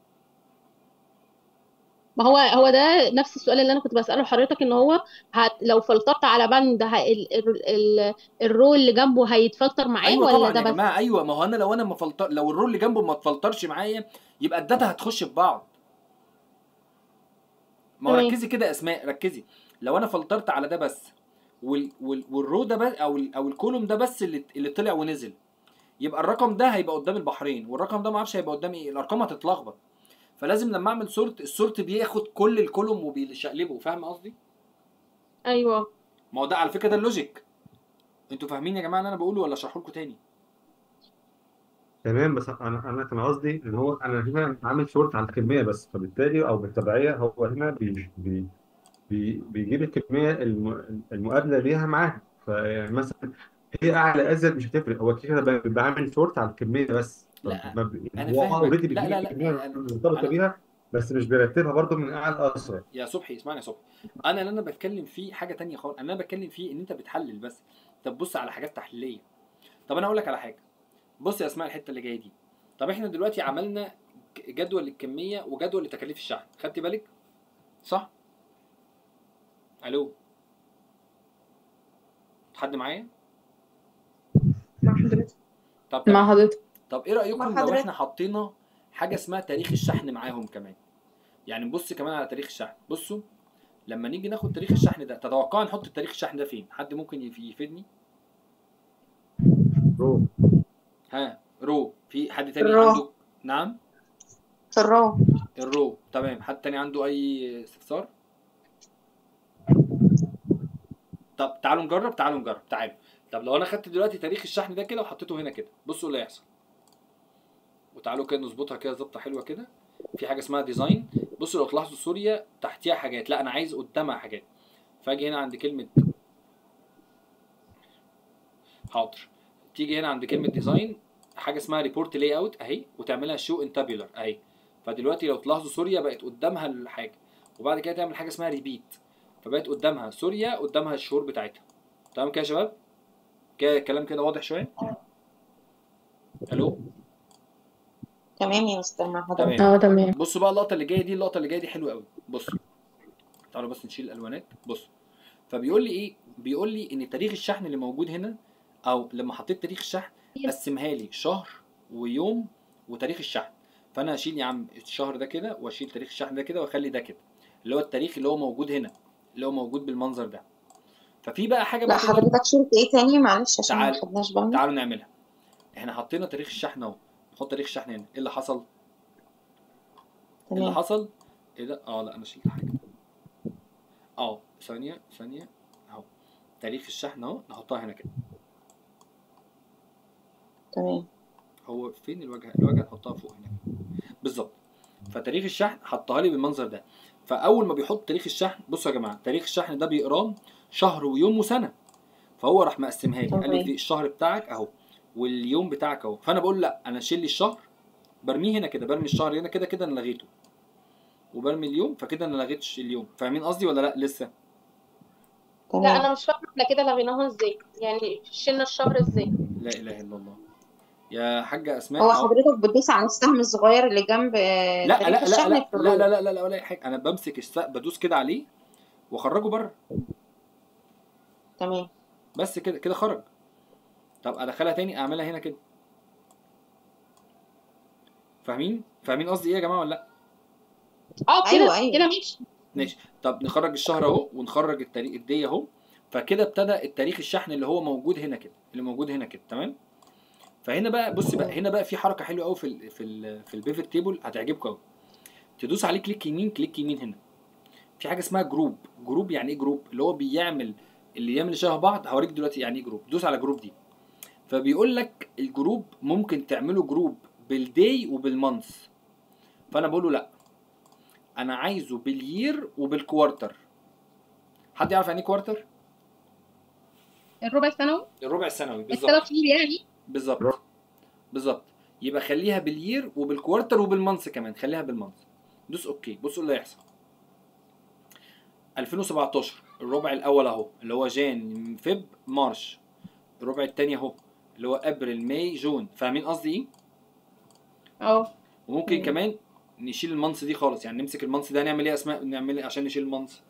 ما هو هو ده نفس السؤال اللي انا كنت بسأله لحضرتك ان هو هت... لو فلترت على بند ه... ال... ال... ال... الرو اللي جنبه هيتفلتر معاه ايوه ولا طبعا ده يا بس جماعه ايوه ما هو انا لو انا ما فلتر لو الرول اللي جنبه ما اتفلترش معايا يبقى الداتا هتخش في بعض ما هو تمام. ركزي كده يا اسماء ركزي لو انا فلترت على ده بس وال وال والرو ده بس او ال او الكولوم ده بس اللي اللي طلع ونزل يبقى الرقم ده هيبقى قدام البحرين والرقم ده ما اعرفش هيبقى قدام ايه الارقام هتتلخبط فلازم لما اعمل سورت السورت بياخد كل الكولوم وبيشقلبه فاهم قصدي ايوه ما هو ده على فكره ده اللوجيك انتوا فاهمين يا جماعه اللي انا بقوله ولا اشرحه لكم تاني تمام بس انا انا كان قصدي ان هو انا هنا عامل شورت على الكميه بس فبالتالي او بالتبعيه هو هنا بي بي بي بيجيب الكميه الم- المقابله ليها معاها فيعني مثلا هي اعلى ازيد مش هتفرق هو كده كده بيبقى عامل شورت على الكميه بس لا، فما بي- أنا هو فاهمك. اوريدي لا، بيجيب لا، لا، الكميه أنا- المرتبطه أنا- بيها بس مش بيرتبها برضو من اعلى لاصغر يا صبحي اسمعني يا صبحي انا اللي انا بتكلم فيه حاجه تانية خالص انا بتكلم فيه ان انت بتحلل بس طب بص على حاجات تحليليه طب انا اقول لك على حاجه بص يا اسماء الحته اللي جايه دي طب احنا دلوقتي عملنا ج- جدول للكميه وجدول لتكاليف الشحن خدت بالك صح الو حد معايا مع حضرتك طب مع حضرتك طب ايه رايكم مع لو حضرتك. احنا حطينا حاجه اسمها تاريخ الشحن معاهم كمان يعني نبص كمان على تاريخ الشحن بصوا لما نيجي ناخد تاريخ الشحن ده تتوقعوا نحط تاريخ الشحن ده فين حد ممكن يف- يفيدني رو ها رو في حد تاني الرو. عنده نعم في الرو الرو تمام حد تاني عنده اي استفسار طب تعالوا نجرب تعالوا نجرب تعالوا طب لو انا خدت دلوقتي تاريخ الشحن ده كده وحطيته هنا كده بصوا اللي هيحصل وتعالوا كده نظبطها كده ظبطه حلوه كده في حاجه اسمها ديزاين بصوا لو تلاحظوا سوريا تحتيها حاجات لا انا عايز قدامها حاجات فاجي هنا عند كلمه حاضر تيجي هنا عند كلمه ديزاين حاجه اسمها ريبورت لاي اوت اهي وتعملها شو ان تابيولار اهي فدلوقتي لو تلاحظوا سوريا بقت قدامها الحاجه وبعد كده تعمل حاجه اسمها ريبيت فبقت قدامها سوريا قدامها الشهور بتاعتها تمام كده يا شباب كده الكلام كده واضح شويه الو تمام يا مستر مع حضرتك تمام اه تمام بصوا بقى اللقطه اللي جايه دي اللقطه اللي جايه دي حلوه قوي بصوا تعالوا بس نشيل الالوانات بص فبيقول لي ايه بيقول لي ان تاريخ الشحن اللي موجود هنا او لما حطيت تاريخ الشحن قسمها لي شهر ويوم وتاريخ الشحن فانا هشيل يا عم الشهر ده كده واشيل تاريخ الشحن ده كده واخلي ده كده اللي هو التاريخ اللي هو موجود هنا اللي هو موجود بالمنظر ده ففي بقى حاجه لا بقى تقدر- حضرتك شلت ايه تاني معلش عشان ما تعال. خدناش بالنا تعالوا نعملها احنا حطينا تاريخ الشحن اهو نحط تاريخ الشحن هنا ايه اللي حصل ايه اللي تمام حصل ايه ده اه لا انا شلت حاجه اه ثانيه ثانيه اهو تاريخ الشحن اهو نحطها هنا كده تمام هو فين الواجهه الواجهه نحطها فوق هنا بالظبط فتاريخ الشحن حطها لي بالمنظر ده فاول ما بيحط تاريخ الشحن بصوا يا جماعه تاريخ الشحن ده بيقراه شهر ويوم وسنه فهو راح مقسمها لي قال لي تمام. في الشهر بتاعك اهو واليوم بتاعك اهو فانا بقول لا انا شيل لي الشهر برميه هنا كده برمي الشهر هنا كده كده انا لغيته وبرمي اليوم فكده انا لغيتش اليوم فاهمين قصدي ولا لا لسه لا تمام انا مش فاهمه احنا كده لغيناها ازاي يعني شلنا الشهر ازاي لا اله الا الله يا حاجه اسماء هو أهو. حضرتك بتدوس على السهم الصغير اللي جنب آه، لا تاريخ لا لا الشحن لا في لا الروم لا لا لا لا ولا اي حاجه انا بمسك السقف بدوس كده عليه واخرجه بره تمام بس كده كده خرج طب ادخلها تاني اعملها هنا كده فاهمين فاهمين قصدي ايه يا جماعه ولا لا اه كده ايوه ايوه كده ماشي ماشي طب نخرج الشهر اهو ونخرج التاريخ الدي اهو فكده ابتدى التاريخ الشحن اللي هو موجود هنا كده اللي موجود هنا كده تمام فهنا بقى بص بقى هنا بقى في حركه حلوه قوي في ال في ال في البيفت تيبل هتعجبكم قوي تدوس عليه كليك يمين كليك يمين هنا في حاجه اسمها جروب جروب يعني ايه جروب اللي هو بيعمل اللي يعمل شبه بعض هوريك دلوقتي يعني ايه جروب دوس على جروب دي فبيقول لك الجروب ممكن تعمله جروب بالداي وبالمانث فانا بقول له لا انا عايزه باليير وبالكوارتر حد يعرف يعني ايه كوارتر الربع السنوي الربع السنوي بالظبط الثلاث شهور يعني بالظبط بالظبط يبقى خليها باليير وبالكوارتر وبالمانث كمان خليها بالمانث دوس اوكي بص إيه اللي هيحصل 2017 الربع الاول اهو اللي هو جان فيب مارش الربع الثاني اهو اللي هو ابريل ماي جون فاهمين قصدي ايه اه وممكن مم. كمان نشيل المانث دي خالص يعني نمسك المانث ده نعمل ايه اسماء نعمل ايه عشان نشيل المانث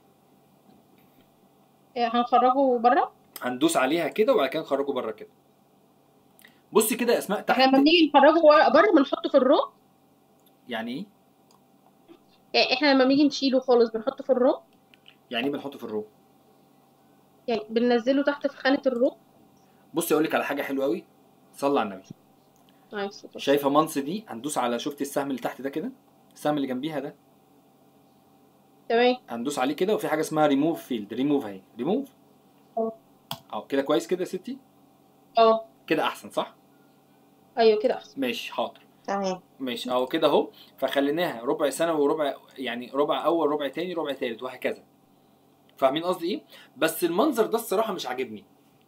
إيه، هنخرجه بره هندوس عليها كده وبعد كده نخرجه بره كده بصي كده يا اسماء احنا تحت لما بنيجي نخرجه بره بنحطه في الرو يعني ايه يعني احنا لما بنيجي نشيله خالص بنحطه في الرو يعني ايه بنحطه في الرو يعني بننزله تحت في خانة الرو بصي اقول لك على حاجه حلوه قوي صلي على النبي نايس شايفه مانث دي هندوس على شفت السهم اللي تحت ده كده السهم اللي جنبيها ده تمام هندوس عليه كده وفي حاجه اسمها ريموف فيلد ريموف اهي ريموف اه. اه كده كويس كده يا ستي اه كده احسن صح ايوه كده احسن ماشي حاضر تمام ماشي اهو كده اهو فخليناها ربع سنه وربع يعني ربع اول ربع تاني ربع تالت وهكذا فاهمين قصدي ايه بس المنظر ده الصراحه مش عاجبني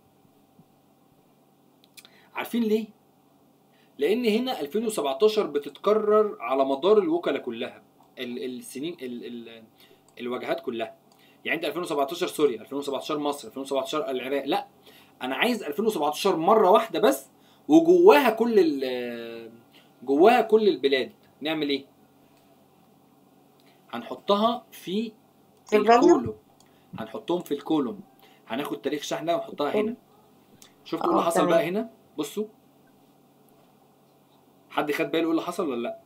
عارفين ليه لان هنا 2017 بتتكرر على مدار الوكلاء كلها ال- السنين ال ال الواجهات كلها يعني انت 2017 سوريا 2017 مصر 2017 العراق لا انا عايز 2017 مره واحده بس وجواها كل ال- جواها كل البلاد نعمل ايه هنحطها في في الفاليو الكولوم هنحطهم في الكولوم هناخد تاريخ الشحن ده ونحطها هنا شفتوا ايه اللي اه حصل تمام بقى هنا بصوا حد خد باله ايه اللي حصل ولا لا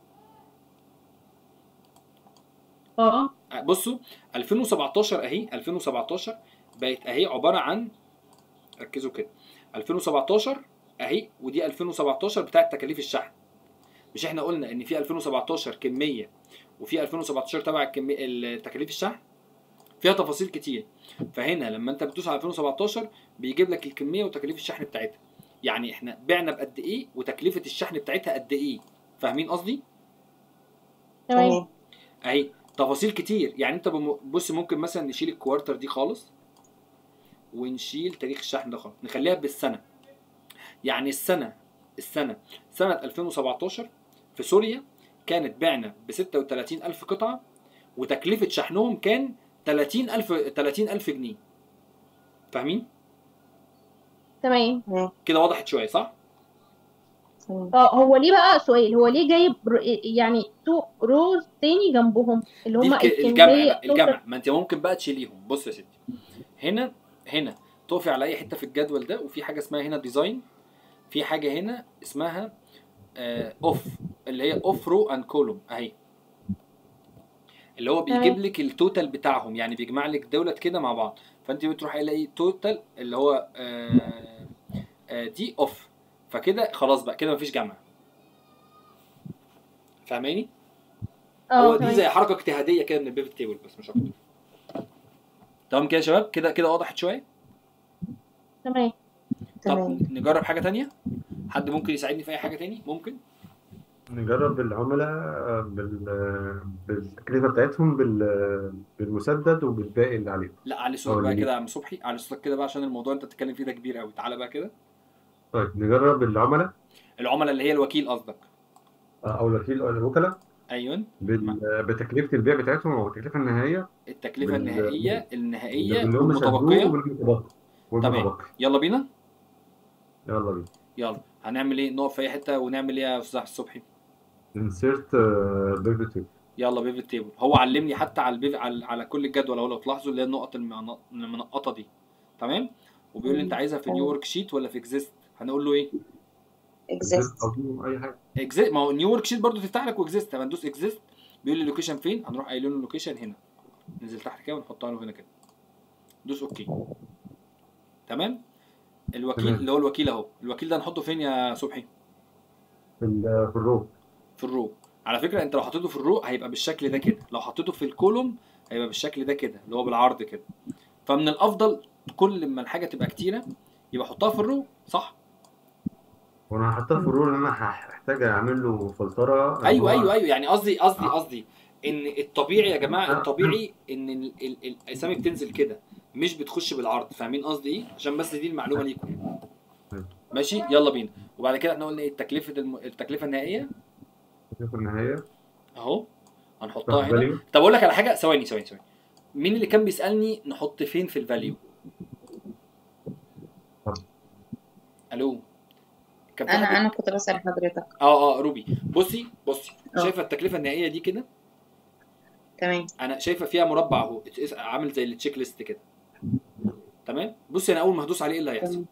اه بصوا 2017 اهي 2017 بقت اهي عباره عن ركزوا كده 2017 اهي ودي 2017 بتاعت تكاليف الشحن مش احنا قلنا ان في 2017 كميه وفي 2017 تبع الكميه تكاليف الشحن فيها تفاصيل كتير فهنا لما انت بتدوس على 2017 بيجيب لك الكميه وتكاليف الشحن بتاعتها يعني احنا بعنا بقد ايه وتكلفه الشحن بتاعتها قد ايه فاهمين قصدي تمام تمام اهي تفاصيل كتير يعني انت بم- بص ممكن مثلا نشيل الكوارتر دي خالص ونشيل تاريخ الشحن ده خالص نخليها بالسنه يعني السنه السنه سنه 2017 في سوريا كانت بعنا ب 36000 قطعه وتكلفه شحنهم كان 30000 30000 جنيه فاهمين تمام تمام كده وضحت شويه صح تمام اه هو ليه بقى سؤال هو ليه جايب ر- يعني تو روز تاني جنبهم اللي دي هما الك- الجمع الكمية بقى الجمع ما انت ممكن بقى تشيليهم بص يا ستي هنا هنا تقفي على اي حته في الجدول ده وفي حاجه اسمها هنا ديزاين في حاجه هنا اسمها اوف اللي هي اوف رو اند كولوم اهي اللي هو بيجيب تمام. لك التوتال بتاعهم يعني بيجمع لك دولت كده مع بعض فانت بتروح الاقي توتال اللي هو آه، آه، دي اوف فكده خلاص بقى كده مفيش جمع فاهماني هو اه دي تمام زي حركه اجتهاديه كده من البيفت تيبل بس مش اكتر تمام كده يا شباب كده كده وضحت شويه تمام طب تمام نجرب حاجه تانية حد ممكن يساعدني في اي حاجه تاني ممكن نجرب العملاء بال... بالتكلفة بتاعتهم بال... بالمسدد وبالباقي اللي عليه لا علي أو صوتك بقى اللي كده يا عم صبحي علي صوتك كده بقى عشان الموضوع اللي انت بتتكلم فيه ده كبير قوي تعالى بقى كده طيب نجرب العملاء العملاء اللي هي الوكيل قصدك آه، او الوكيل او الوكلاء ايوه بال- بتكلفه البيع بتاعتهم او التكلفه النهائيه التكلفه بال- النهائيه النهائيه اللي هم شافوه والمتبقيه والمتبقي والمتبقي يلا بينا يلا بينا يلا هنعمل ايه نقف في اي حته ونعمل ايه يا استاذ أحمد الصبحي انسيرت بيفت يلا بيفت تيبل هو علمني حتى على البيف على, على كل الجدول اهو لو تلاحظوا اللي هي النقط المن- المنقطه دي تمام وبيقول لي انت عايزها في نيو ورك شيت ولا في اكزيست هنقول له ايه exist او اي حاجه اكزيست ما هو نيو ورك شيت برضه تفتح لك واكزيست طب هندوس اكزيست بيقول لي اللوكيشن فين هنروح قايلين له اللوكيشن هنا ننزل تحت كده ونحطها له هنا كده دوس اوكي تمام الوكيل تمام. اللي هو الوكيل اهو الوكيل ده نحطه فين يا صبحي في ال- في الرو في الرو على فكره انت لو حطيته في الرو هيبقى بالشكل ده كده لو حطيته في الكولوم هيبقى بالشكل ده كده اللي هو بالعرض كده فمن الافضل كل ما الحاجه تبقى كتيره يبقى حطها في الرو صح وانا هحطها في الرو لان انا هحتاج اعمل له فلتره ايوه هو- ايوه ايوه يعني قصدي قصدي قصدي ان الطبيعي يا جماعه الطبيعي ان ال- ال- ال- الاسامي بتنزل كده مش بتخش بالعرض فاهمين قصدي ايه عشان بس دي المعلومه ليكم ماشي يلا بينا وبعد كده احنا قلنا ايه التكلفه الم... التكلفه النهائيه في النهايه اهو هنحطها هنا فاليو طب اقول لك على حاجه ثواني ثواني ثواني مين اللي كان بيسالني نحط فين في الفاليو طب. الو كان في انا حد انا كنت بسأل حضرتك اه اه روبي بصي بصي اه. شايفه التكلفه النهائيه دي كده تمام انا شايفه فيها مربع اهو اتس- عامل زي التشيك ليست كده تمام بصي انا اول ما هدوس عليه ايه اللي هيحصل تمام.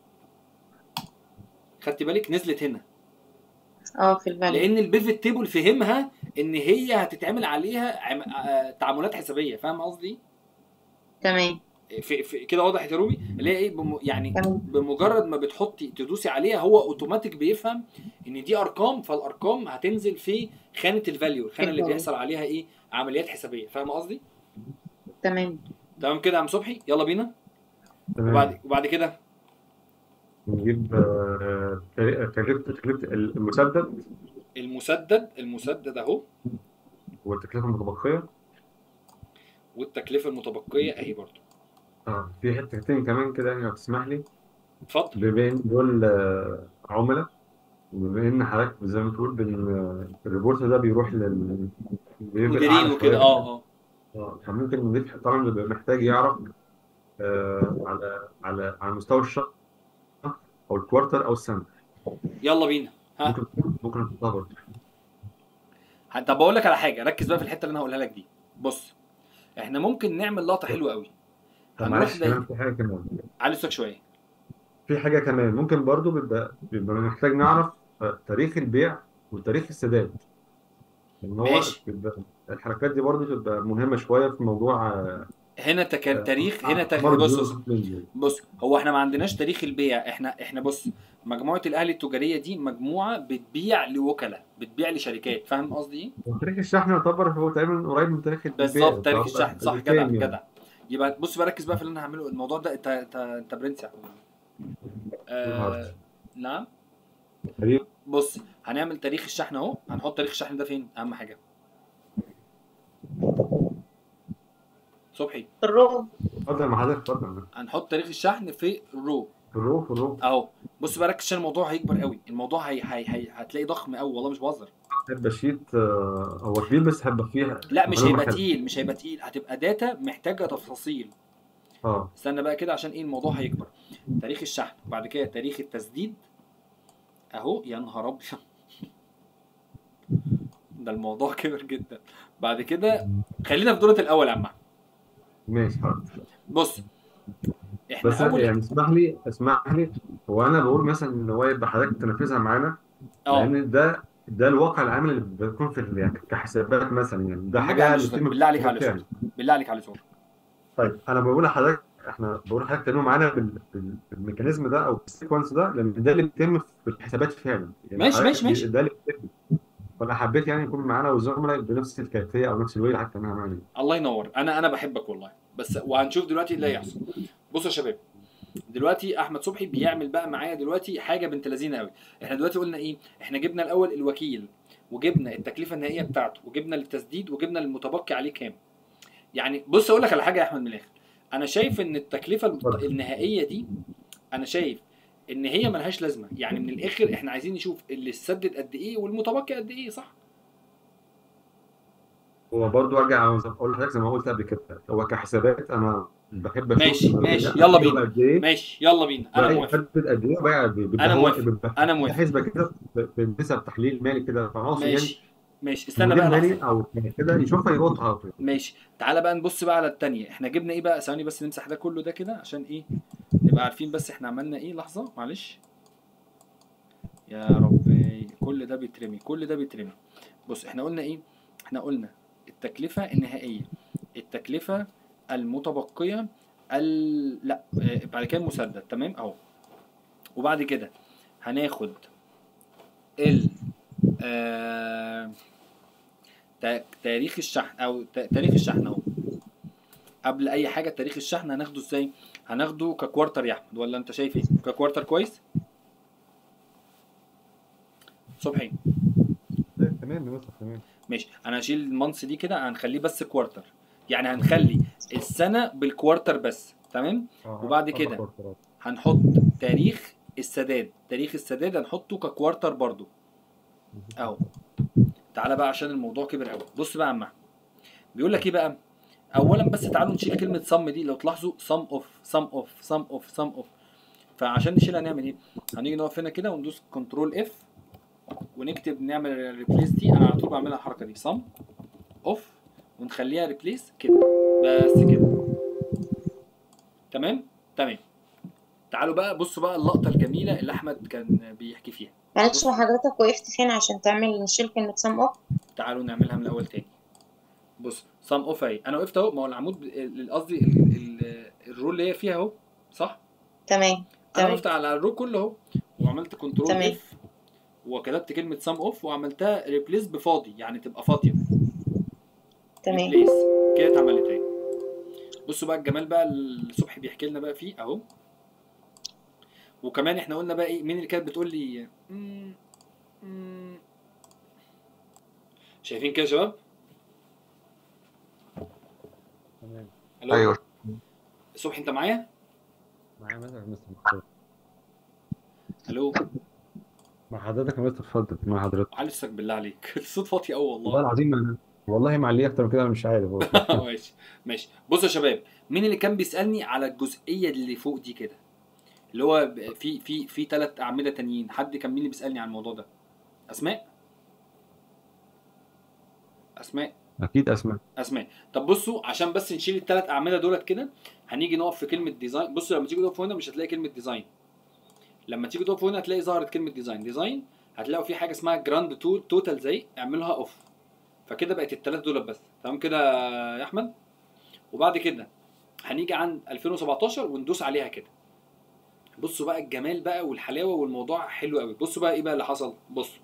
خدتي بالك نزلت هنا اه في الفاليو لان البيفت تيبل فهمها ان هي هتتعمل عليها عم... آه، تعاملات حسابيه فاهم قصدي تمام في, في كده واضح يا روبي اللي هي ايه بم... يعني تمام بمجرد ما بتحطي تدوسي عليها هو اوتوماتيك بيفهم ان دي ارقام فالارقام هتنزل في خانه الفاليو الخانه اللي الفاليو. بيحصل عليها ايه عمليات حسابيه فاهم قصدي تمام تمام كده يا عم صبحي يلا بينا تمام وبعد وبعد كده نجيب آه، تكلفه تكلفه المسدد المسدد المسدد اهو والتكلفه المتبقيه والتكلفه المتبقيه اهي برضو اه في حتتين كمان كده يعني لو تسمح لي اتفضل بما ان دول آه، عملاء وبما ان حضرتك زي ما تقول بان آه، الريبورت ده بيروح لل بيبقى مديرين أعلى وكده شوية. اه اه اه فممكن نضيف طبعا بيبقى محتاج يعرف آه على على على مستوى الشهر او الكوارتر او السنه يلا بينا ها ممكن ممكن نحطها برضه طب بقول لك على حاجه ركز بقى في الحته اللي انا هقولها لك دي بص احنا ممكن نعمل لقطه حلوه قوي طب هنروح معلش ده كمان في حاجه كمان علي صوتك شويه في حاجه كمان ممكن برضه بيبقى بيبقى محتاج نعرف آه، تاريخ البيع وتاريخ السداد لان هو ماشي. بيبقى الحركات دي برضه بتبقى مهمه شويه في موضوع آه، هنا تك... تاريخ هنا تاريخ أعمار بص الجزء بص الفلاني. بص هو احنا ما عندناش تاريخ البيع احنا احنا بص مجموعه الاهلي التجاريه دي مجموعه بتبيع لوكلاء بتبيع لشركات فاهم قصدي ايه تاريخ الشحن يعتبر هو تقريبا قريب من تاريخ البيع بالظبط تاريخ فهو الشحن صح الكام جدع يعني. جدع يبقى بص بركز بقى في اللي انا هعمله الموضوع ده انت انت انت برنس يا حبيبي آه النهاردة. نعم تاريخ بص هنعمل تاريخ الشحن اهو هنحط تاريخ الشحن ده فين اهم حاجه صبحي الرو اتفضل مع حضرتك اتفضل هنحط تاريخ الشحن في الرو في الرو في الرو اهو بص بقى ركز عشان الموضوع هيكبر قوي الموضوع هي هي هي هتلاقي ضخم قوي والله مش بهزر هيبقى شيت آه، هو كبير بس هيبقى فيه لا مش معلومة هيبقى حلوة. تقيل مش هيبقى تقيل هتبقى داتا محتاجه تفاصيل اه استنى بقى كده عشان ايه الموضوع هيكبر تاريخ الشحن بعد كده تاريخ التسديد اهو يا نهار ابيض ده الموضوع كبر جدا بعد كده خلينا في دورة الاول يا عم أحمد. ماشي حاضر بص احنا بس اول يعني اسمح لي اسمح لي هو انا بقول مثلا ان هو يبقى حضرتك تنفذها معانا اه لان ده ده الواقع العام اللي بيكون في ال- يعني كحسابات مثلا يعني ده بالله حاجه عليك بتتم بالله عليك على بالفعل. بالله عليك على صوت طيب انا بقول لحضرتك احنا بقول لحضرتك تعملوا معانا بال- بال- بالميكانيزم ده او السيكونس ده لان ده اللي بيتم في الحسابات فعلا يعني ماشي، حضرتك ماشي، ماشي. ده اللي بيتم فانا حبيت يعني يكون معانا والزملاء بنفس الكيفيه او نفس الوي اللي حضرتك تعملها معانا الله ينور انا انا بحبك والله بس وهنشوف دلوقتي اللي هيحصل بصوا يا شباب دلوقتي احمد صبحي بيعمل بقى معايا دلوقتي حاجه بنت لذينه قوي احنا دلوقتي قلنا ايه احنا جبنا الاول الوكيل وجبنا التكلفه النهائيه بتاعته وجبنا التسديد وجبنا المتبقي عليه كام يعني بص اقول لك على حاجه يا احمد من الاخر انا شايف ان التكلفه المت- اتفضل. النهائيه دي انا شايف ان هي ملهاش لازمه يعني من الاخر احنا عايزين نشوف اللي اتسدد قد ايه والمتبقي قد ايه صح هو برضو ارجع اقول لحضرتك زي ما قلت قبل كده هو كحسابات انا بحب اشوف ماشي ماشي أنا يلا بجيب بينا قد ايه ماشي يلا بينا انا بقى موافق يحدد قد ايه وبقى قد ايه بيبقى انا هو موافق بيبقى انا في موافق حسبه كده بنسب تحليل مالي كده فاقصد يعني ماشي ماشي استنى مدير بقى مالي لحظه او كده يشوفها يرد على طول ماشي تعالى بقى نبص بقى على التانية احنا جبنا ايه بقى ثواني بس نمسح ده كله ده كده عشان ايه نبقى عارفين بس احنا عملنا ايه لحظة معلش يا ربي كل ده بيترمي كل ده بيترمي بص احنا قلنا ايه احنا قلنا التكلفة النهائية التكلفة المتبقية ال... لا اه، بعد كده المسدد تمام اهو وبعد كده هناخد ال آه... تا- تاريخ الشحن او تا- تاريخ الشحن اهو قبل اي حاجه تاريخ الشحن هناخده ازاي هناخده ككوارتر يا احمد ولا انت شايف ايه ككوارتر كويس صبحي تمام يا مستر تمام ماشي انا هشيل المانس دي كده هنخليه بس كوارتر يعني هنخلي السنه بالكوارتر بس تمام آه، وبعد أربع كده كوارترات. هنحط تاريخ السداد تاريخ السداد هنحطه ككوارتر برضو اهو تعالى بقى عشان الموضوع كبر قوي بص بقى يا عم أحمد. بيقول لك ايه بقى اولا بس تعالوا نشيل كلمه صم دي لو تلاحظوا صم اوف صم اوف صم اوف صم اوف فعشان نشيلها نعمل ايه هنيجي نقف هنا كده وندوس كنترول اف ونكتب نعمل ريبليس دي انا على طول بعملها الحركه دي صم اوف ونخليها ريبليس كده بس كده تمام تمام تعالوا بقى بصوا بقى اللقطه الجميله اللي احمد كان بيحكي فيها معلش هو حضرتك وقفت فين عشان تعمل نشيل كلمة سم اوف تعالوا نعملها من الاول تاني بص صم اوف اهي انا وقفت اهو ما هو العمود ب- ال- قصدي ال- ال- الرول اللي هي فيها اهو صح تمام انا تمام وقفت على الرول كله اهو وعملت كنترول تمام. اف وكتبت كلمه سم اوف وعملتها ريبليس بفاضي يعني تبقى فاضيه تمام ريبليس كده اتعملت اهي بصوا بقى الجمال بقى اللي صبحي بيحكي لنا بقى فيه اهو وكمان احنا قلنا بقى ايه مين اللي كانت بتقول لي مم، مم. شايفين كده يا شباب تمام الو ايوه صبحي انت معايا معايا مستر مستر اتفضل. الو مع حضرتك يا مستر اتفضل مع حضرتك علي الصوت بالله عليك الصوت فاطي قوي والله والله العظيم أنا والله معليه اكتر من كده انا مش عارف والله. ماشي ماشي بصوا يا شباب مين اللي كان بيسالني على الجزئيه اللي فوق دي كده اللي هو ب- في في في ثلاث اعمده تانيين حد كان مين اللي بيسالني عن الموضوع ده اسماء اسماء اكيد اسمع اسماء طب بصوا عشان بس نشيل الثلاث اعمده دولت كده هنيجي نقف في كلمه ديزاين بصوا لما تيجي تقف هنا مش هتلاقي كلمه ديزاين لما تيجي تقف هنا هتلاقي ظهرت كلمه ديزاين ديزاين هتلاقوا في حاجه اسمها جراند توتال زي اعملها اوف فكده بقت الثلاث دول بس تمام كده يا احمد وبعد كده هنيجي عند 2017 وندوس عليها كده بصوا بقى الجمال بقى والحلاوه والموضوع حلو قوي بصوا بقى ايه بقى اللي حصل بصوا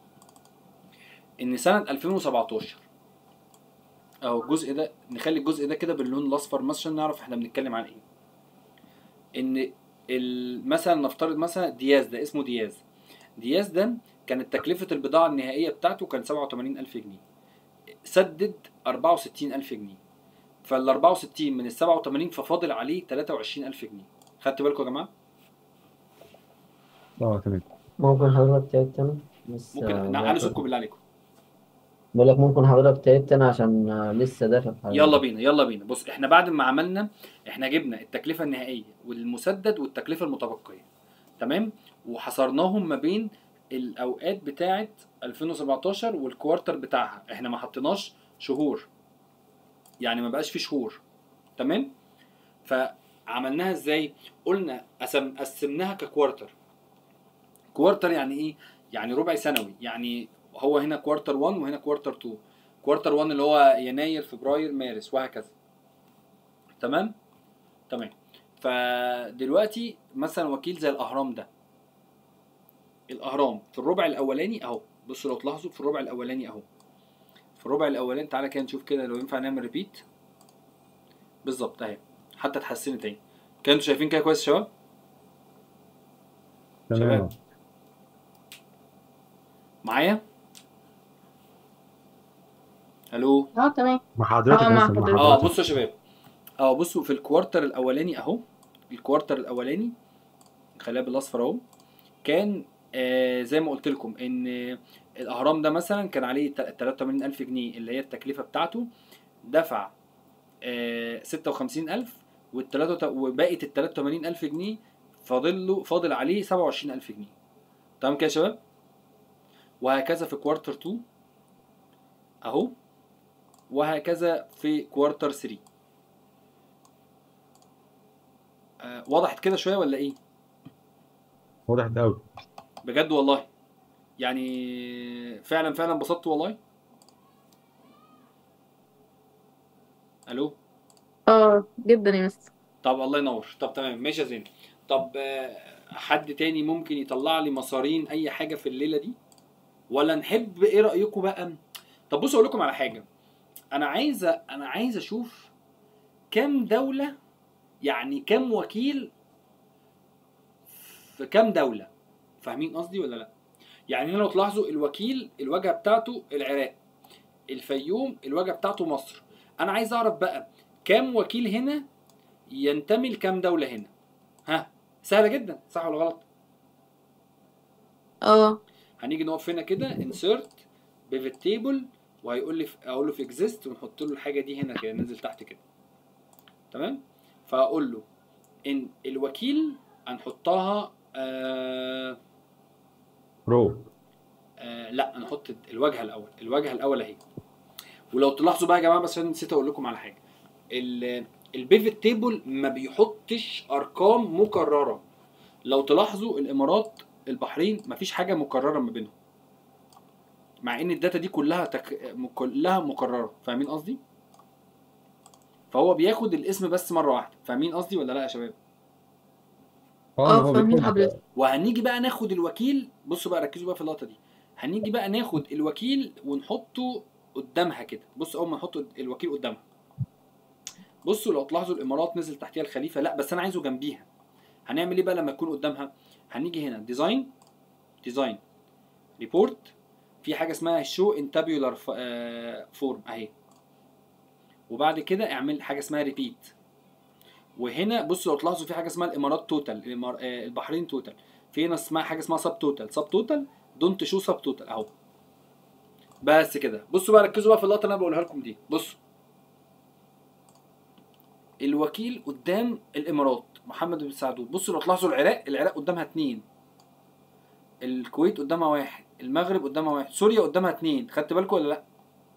ان سنه 2017 اهو الجزء ده نخلي الجزء ده كده باللون الاصفر مثلا عشان نعرف احنا بنتكلم عن ايه ان ال- مثلا نفترض مثلا دياز ده اسمه دياز دياز ده كانت تكلفة البضاعة النهائية بتاعته كان 87000 جنيه سدد 64000 جنيه فال 64 من ال 87 ففاضل عليه 23000 جنيه خدت بالكم يا جماعة؟ اه تمام ممكن حضرتك تعيد تاني بس ممكن آه، نعلي صوتكم بالله عليكم بقول لك ممكن حضرتك تعيد تاني عشان آه، لسه داخل حضرتك يلا بينا يلا بينا بص احنا بعد ما عملنا احنا جبنا التكلفة النهائية والمسدد والتكلفة المتبقية تمام وحصرناهم ما بين الاوقات بتاعه 2017 والكوارتر بتاعها احنا ما حطيناش شهور يعني ما بقاش في شهور تمام فعملناها ازاي قلنا قسم قسمناها ككوارتر كوارتر يعني ايه يعني ربع سنوي يعني هو هنا كوارتر 1 وهنا كوارتر 2 كوارتر 1 اللي هو يناير فبراير مارس وهكذا تمام تمام فدلوقتي مثلا وكيل زي الاهرام ده الاهرام في الربع الاولاني اهو بصوا لو تلاحظوا في الربع الاولاني اهو في الربع الاولاني تعالى كده نشوف كده لو ينفع نعمل ريبيت بالظبط اهي حتى اتحسنت اهي كده انتوا شايفين كده كويس يا شباب تمام شباب. معايا الو اه تمام مع حضرتك آه، مع بس مع حضرتك. اه حضرتك بصوا يا شباب اه بصوا في الكوارتر الاولاني اهو الكوارتر الاولاني خليها بالاصفر اهو كان آه زي ما قلت لكم ان الاهرام ده مثلا كان عليه 83000 جنيه اللي هي التكلفه بتاعته دفع آه 56000 والتلاتة وباقي ال 83000 جنيه فاضل له فاضل عليه 27000 جنيه تمام كده يا شباب وهكذا في كوارتر 2 اهو وهكذا في كوارتر 3 آه وضحت كده شويه ولا ايه وضحت قوي بجد والله يعني فعلا فعلا انبسطت والله الو اه جدا يا مستر طب الله ينور طب تمام ماشي يا زين طب آه، حد تاني ممكن يطلع لي مصارين اي حاجه في الليله دي ولا نحب ايه رايكم بقى طب بصوا اقول لكم على حاجه انا عايز أ- انا عايز اشوف كام دوله يعني كام وكيل في كام دوله فاهمين قصدي ولا لا يعني هنا لو تلاحظوا الوكيل الواجهه بتاعته العراق الفيوم الواجهه بتاعته مصر انا عايز اعرف بقى كام وكيل هنا ينتمي لكام دوله هنا ها سهله جدا صح ولا غلط اه هنيجي نقف هنا كده انسيرت بيفت تيبل وهيقول لي اقول له في اكزيست ونحط له الحاجه دي هنا كده ننزل تحت كده تمام فاقول له ان الوكيل هنحطها آه رو آه لا نحط الواجهه الاول الواجهه الاول اهي ولو تلاحظوا بقى يا جماعه بس عشان نسيت اقول لكم على حاجه ال- البيفت تيبل ما بيحطش ارقام مكرره لو تلاحظوا الامارات البحرين مفيش حاجه مكرره ما بينهم مع ان الداتا دي كلها تك... م- كلها مكرره فاهمين قصدي فهو بياخد الاسم بس مره واحده فاهمين قصدي ولا لا يا شباب اه هو فاهمين بيكون- حضرتك وهنيجي بقى ناخد الوكيل بصوا بقى ركزوا بقى في اللقطه دي هنيجي بقى ناخد الوكيل ونحطه قدامها كده بصوا اول ما نحط الوكيل قدامها بصوا لو تلاحظوا الامارات نزل تحتيها الخليفه لا بس انا عايزه جنبيها هنعمل ايه بقى لما يكون قدامها هنيجي هنا ديزاين ديزاين ريبورت في حاجه اسمها شو ان تابيولار فورم اهي وبعد كده اعمل حاجه اسمها ريبيت وهنا بصوا لو تلاحظوا في حاجه اسمها الامارات توتال الإمار... آه، البحرين توتال في هنا اسمها حاجه اسمها سب توتال سب توتال دونت شو سب توتال اهو بس كده بصوا بقى ركزوا بقى في اللقطه اللي انا بقولها لكم دي بصوا الوكيل قدام الامارات محمد بن سعدون بصوا لو تلاحظوا العراق العراق قدامها اتنين الكويت قدامها واحد المغرب قدامها واحد سوريا قدامها اتنين خدت بالكم ولا لا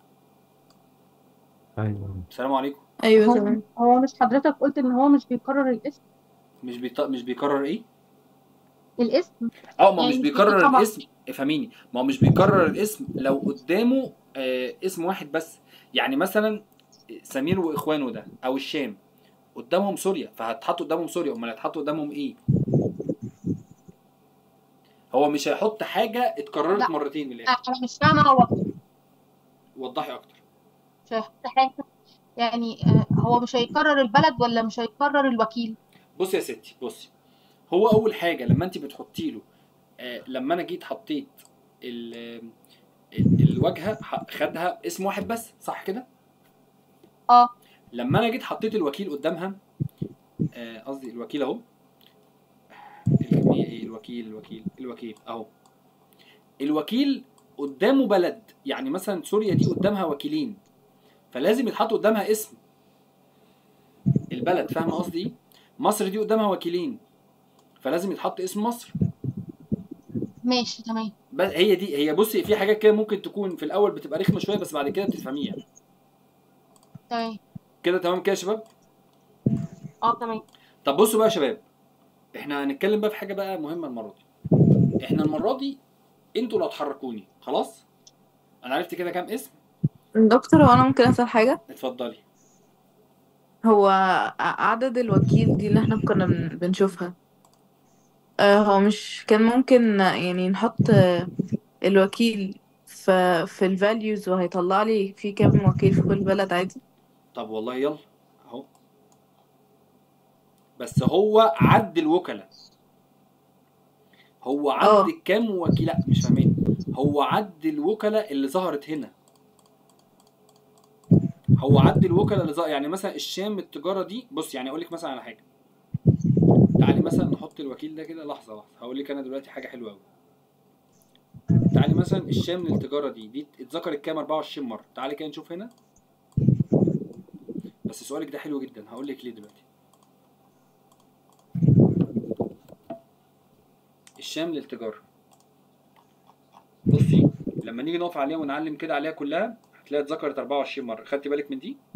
ايوه السلام عليكم ايوه هو تمام هو مش حضرتك قلت ان هو مش بيكرر الاسم مش بيط... مش بيكرر ايه الاسم اه ما يعني مش في بيكرر طبعا الاسم افهميني ما هو مش بيكرر الاسم لو قدامه آه اسم واحد بس يعني مثلا سمير واخوانه ده او الشام قدامهم سوريا فهتحط قدامهم سوريا امال هتحط قدامهم ايه هو مش هيحط حاجه اتكررت لا مرتين من الاخر انا مش فاهمه هو وضحي اكتر مش هيحط حاجه يعني آه، هو مش هيكرر البلد ولا مش هيكرر الوكيل بص يا ستي بصي هو اول حاجه لما انت بتحطي له آه لما انا جيت حطيت ال ال- الواجهه ح- خدها اسم واحد بس صح كده اه لما انا جيت حطيت الوكيل قدامها آه، قصدي الوكيل اهو الكمية ايه الوكيل الوكيل الوكيل اهو الوكيل قدامه بلد يعني مثلا سوريا دي قدامها وكيلين فلازم يتحط قدامها اسم البلد فاهمه قصدي ايه مصر دي قدامها وكيلين فلازم يتحط اسم مصر ماشي تمام بس هي دي هي بصي في حاجات كده ممكن تكون في الاول بتبقى رخمه شويه بس بعد كده بتفهميها تمام كده تمام كده يا شباب اه تمام طب بصوا بقى يا شباب احنا هنتكلم بقى في حاجه بقى مهمه المره دي احنا المره دي انتوا اللي هتحركوني خلاص انا عرفت كده كام اسم دكتور هو انا ممكن اسال حاجه اتفضلي هو ع- عدد الوكيل دي اللي احنا كنا بن- بنشوفها آه، هو مش كان ممكن يعني نحط آه، الوكيل في في الفاليوز وهيطلع لي في كام وكيل في كل بلد عادي طب والله يلا اهو بس هو عد الوكلاء هو عد اه كام وكيل لا مش فاهمين هو عد الوكلاء اللي ظهرت هنا هو عد الوكلاء اللي ظهر يعني مثلا الشام التجاره دي بص يعني اقول لك مثلا على حاجه تعالي مثلا نحط نحط الوكيل ده كده لحظه لحظه هقول لك انا دلوقتي حاجه حلوه قوي تعالي مثلا الشام للتجاره دي دي اتذكرت كام 24 مره تعالي كده نشوف هنا بس سؤالك ده حلو جدا هقول لك ليه دلوقتي الشام للتجاره بصي لما نيجي نقف عليها ونعلم كده عليها كلها هتلاقي اتذكرت 24 مره خدتي بالك من دي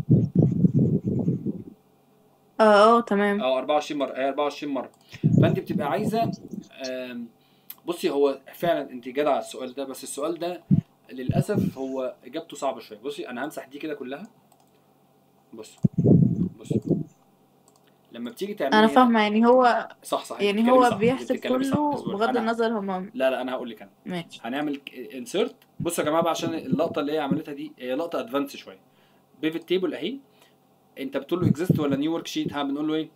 اه اه تمام اه 24 مره هي 24 مره فانت بتبقى عايزه آم، بصي هو فعلا انت جدع على السؤال ده بس السؤال ده للاسف هو اجابته صعبه شويه بصي انا همسح دي كده كلها بص بص لما بتيجي تعملي انا هنا- فاهمه يعني هو صح صح يعني بتتكلمي هو صح، بيحسب بتتكلمي صح، كله مظبوط. بغض أنا- النظر هما لا لا انا هقول لك انا ماشي هنعمل انسرت بصوا يا جماعه بقى عشان اللقطه اللي هي عملتها دي هي لقطه ادفانس شويه بيفت تيبل اهي انت بتقول له اكزيست ولا نيو ورك شيت ها بنقول له ايه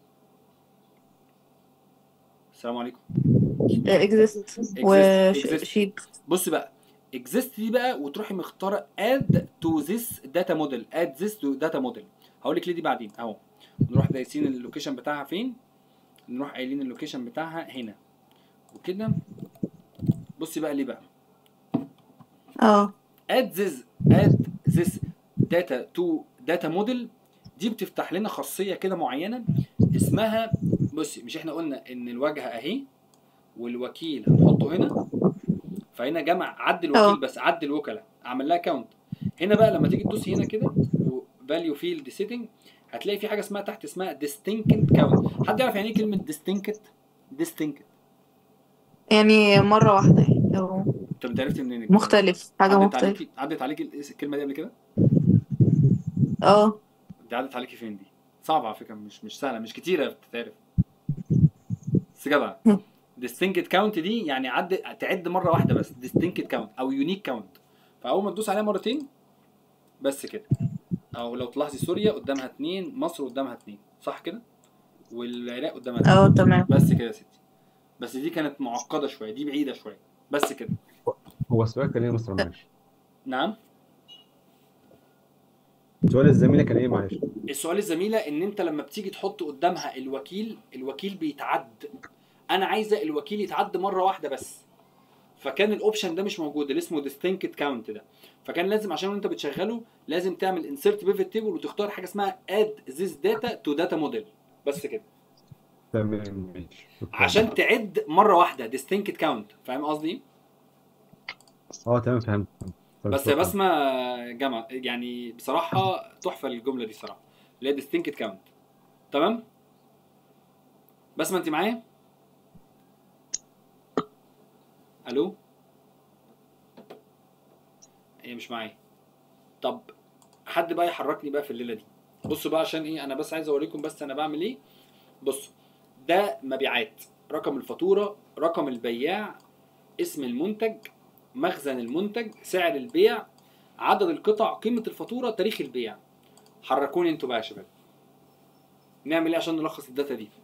السلام عليكم اكزيست exist. وشيت بص بقى اكزيست دي بقى وتروحي مختاره اد تو ذيس داتا موديل اد ذيس تو داتا موديل هقول لك ليه دي بعدين اهو نروح دايسين اللوكيشن بتاعها فين نروح قايلين اللوكيشن بتاعها هنا وكده بصي بقى ليه بقى اه add this add this data to data model دي بتفتح لنا خاصيه كده معينه اسمها بصي مش احنا قلنا ان الواجهه اهي والوكيل هنحطه هنا فهنا جمع عد الوكيل اه. بس عد الوكلاء اعمل لها كاونت هنا بقى لما تيجي تدوسي هنا كده فاليو فيلد سيتنج هتلاقي في حاجه اسمها تحت اسمها distinct count حد يعرف يعني ايه كلمه distinct distinct يعني مره واحده يعني أو انت انت عرفت منين الكلمة دي؟ مختلف حاجه عدت مختلفه عليكي عدت عليكي الكلمه دي قبل كده اه دي عدت عليكي فين دي؟ صعبة على فكرة مش مش سهلة مش كتيرة بتتعرف بس جدع distinct count دي يعني عد تعد مرة واحدة بس distinct count أو unique count فأول ما تدوس عليها مرتين بس كده أو لو تلاحظي سوريا قدامها اتنين مصر قدامها اتنين صح كده؟ والعراق قدامها اتنين اه تمام بس كده يا ستي بس دي كانت معقدة شوية دي بعيدة شوية بس كده هو السؤال كان ايه يا مستر معلش نعم سؤال الزميلة كان ايه معلش السؤال الزميله ان انت لما بتيجي تحط قدامها الوكيل الوكيل بيتعد انا عايزه الوكيل يتعد مره واحده بس فكان الاوبشن ده مش موجود اللي اسمه distinct count ده فكان لازم عشان انت بتشغله لازم تعمل insert pivot table وتختار حاجه اسمها add this data to data model بس كده تمام ماشي شكراً. عشان تعد مره واحده distinct count فاهم قصدي اه تمام فهمت فهمت. بس يا شكراً. بسمه جمع يعني بصراحه تحفه الجمله دي صراحه اللي هي distinct count تمام بسمه انت معايا الو هي مش معايا طب حد بقى يحركني بقى في الليله دي بصوا بقى عشان ايه انا بس عايز اوريكم بس انا بعمل ايه بصوا ده مبيعات رقم الفاتوره رقم البياع اسم المنتج مخزن المنتج سعر البيع عدد القطع قيمه الفاتوره تاريخ البيع حركوني انتوا بقى يا شباب نعمل ايه عشان نلخص الداتا دي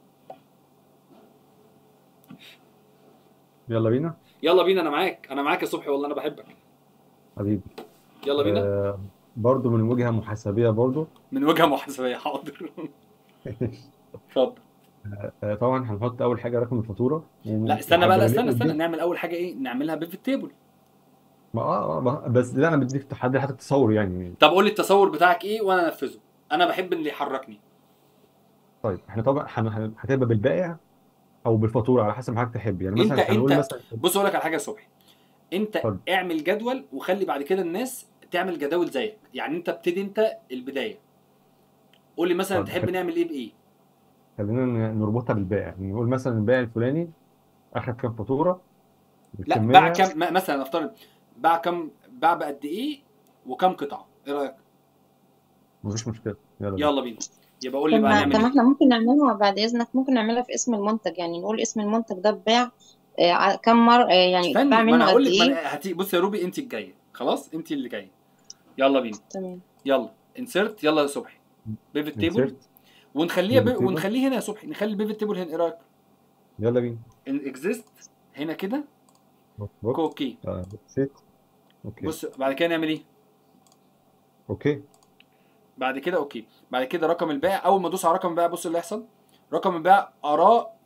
يلا بينا يلا بينا انا معاك انا معاك يا صبحي والله انا بحبك حبيبي يلا بينا آه برضو من وجهة محاسبية برضو من وجهه محاسبيه حاضر اتفضل آه طبعا هنحط أول حاجة رقم الفاتورة لا استنى بقى لا استنى وهنبقى استنى نديك- نعمل اول حاجه ايه نعملها بيفت تيبل ما اه آه، ما- بس ده أنا بديك تحدي حتى تصور يعني طب قول لي التصور بتاعك ايه وانا انفذه انا بحب اللي يحركني طيب احنا طبعا هن- هن- هتبقى بالبائع أو بالفاتورة على حسب ما حضرتك تحب يعني انت مثلا هنقول انت مثلا بص اقول لك على حاجه يا صبحي انت اتفضل. اعمل جدول وخلي بعد كده الناس تعمل جداول زيك يعني انت ابتدي انت البدايه قول لي مثلا اتفضل. تحب نعمل ايه بايه خلينا ن- نربطها بالبائع نقول مثلا البائع الفلاني أخد كام فاتورة لا بالكمية باع كام م- مثلا نفترض باع كام باع بقد ايه وكم قطعه ايه رايك مفيش مشكلة يلا بينا. يلا بينا يبقى قول لي طب بقى ما نعمل طب ما ايه احنا ممكن نعملها بعد اذنك ممكن نعملها في اسم المنتج يعني نقول اسم المنتج ده اتباع آه، ع- كم مرة آه، يعني استني اتباع ما انا منه هقول قد لك ما ايه أنا هتي بص يا روبي انت الجايه خلاص انت اللي جايه يلا بينا تمام يلا انسرت يلا يا صبحي بيفت تيبل Insert. ونخليها pivot بي... table. ونخليه هنا يا صبحي نخلي البيفت تيبل هنا ايه رايك يلا بينا اكزيست هنا كده بص اوكي آه سيت اوكي بص بعد كده نعمل ايه اوكي بعد كده اوكي بعد كده رقم البائع اول ما ادوس على رقم البائع بص اللي هيحصل رقم البائع اراه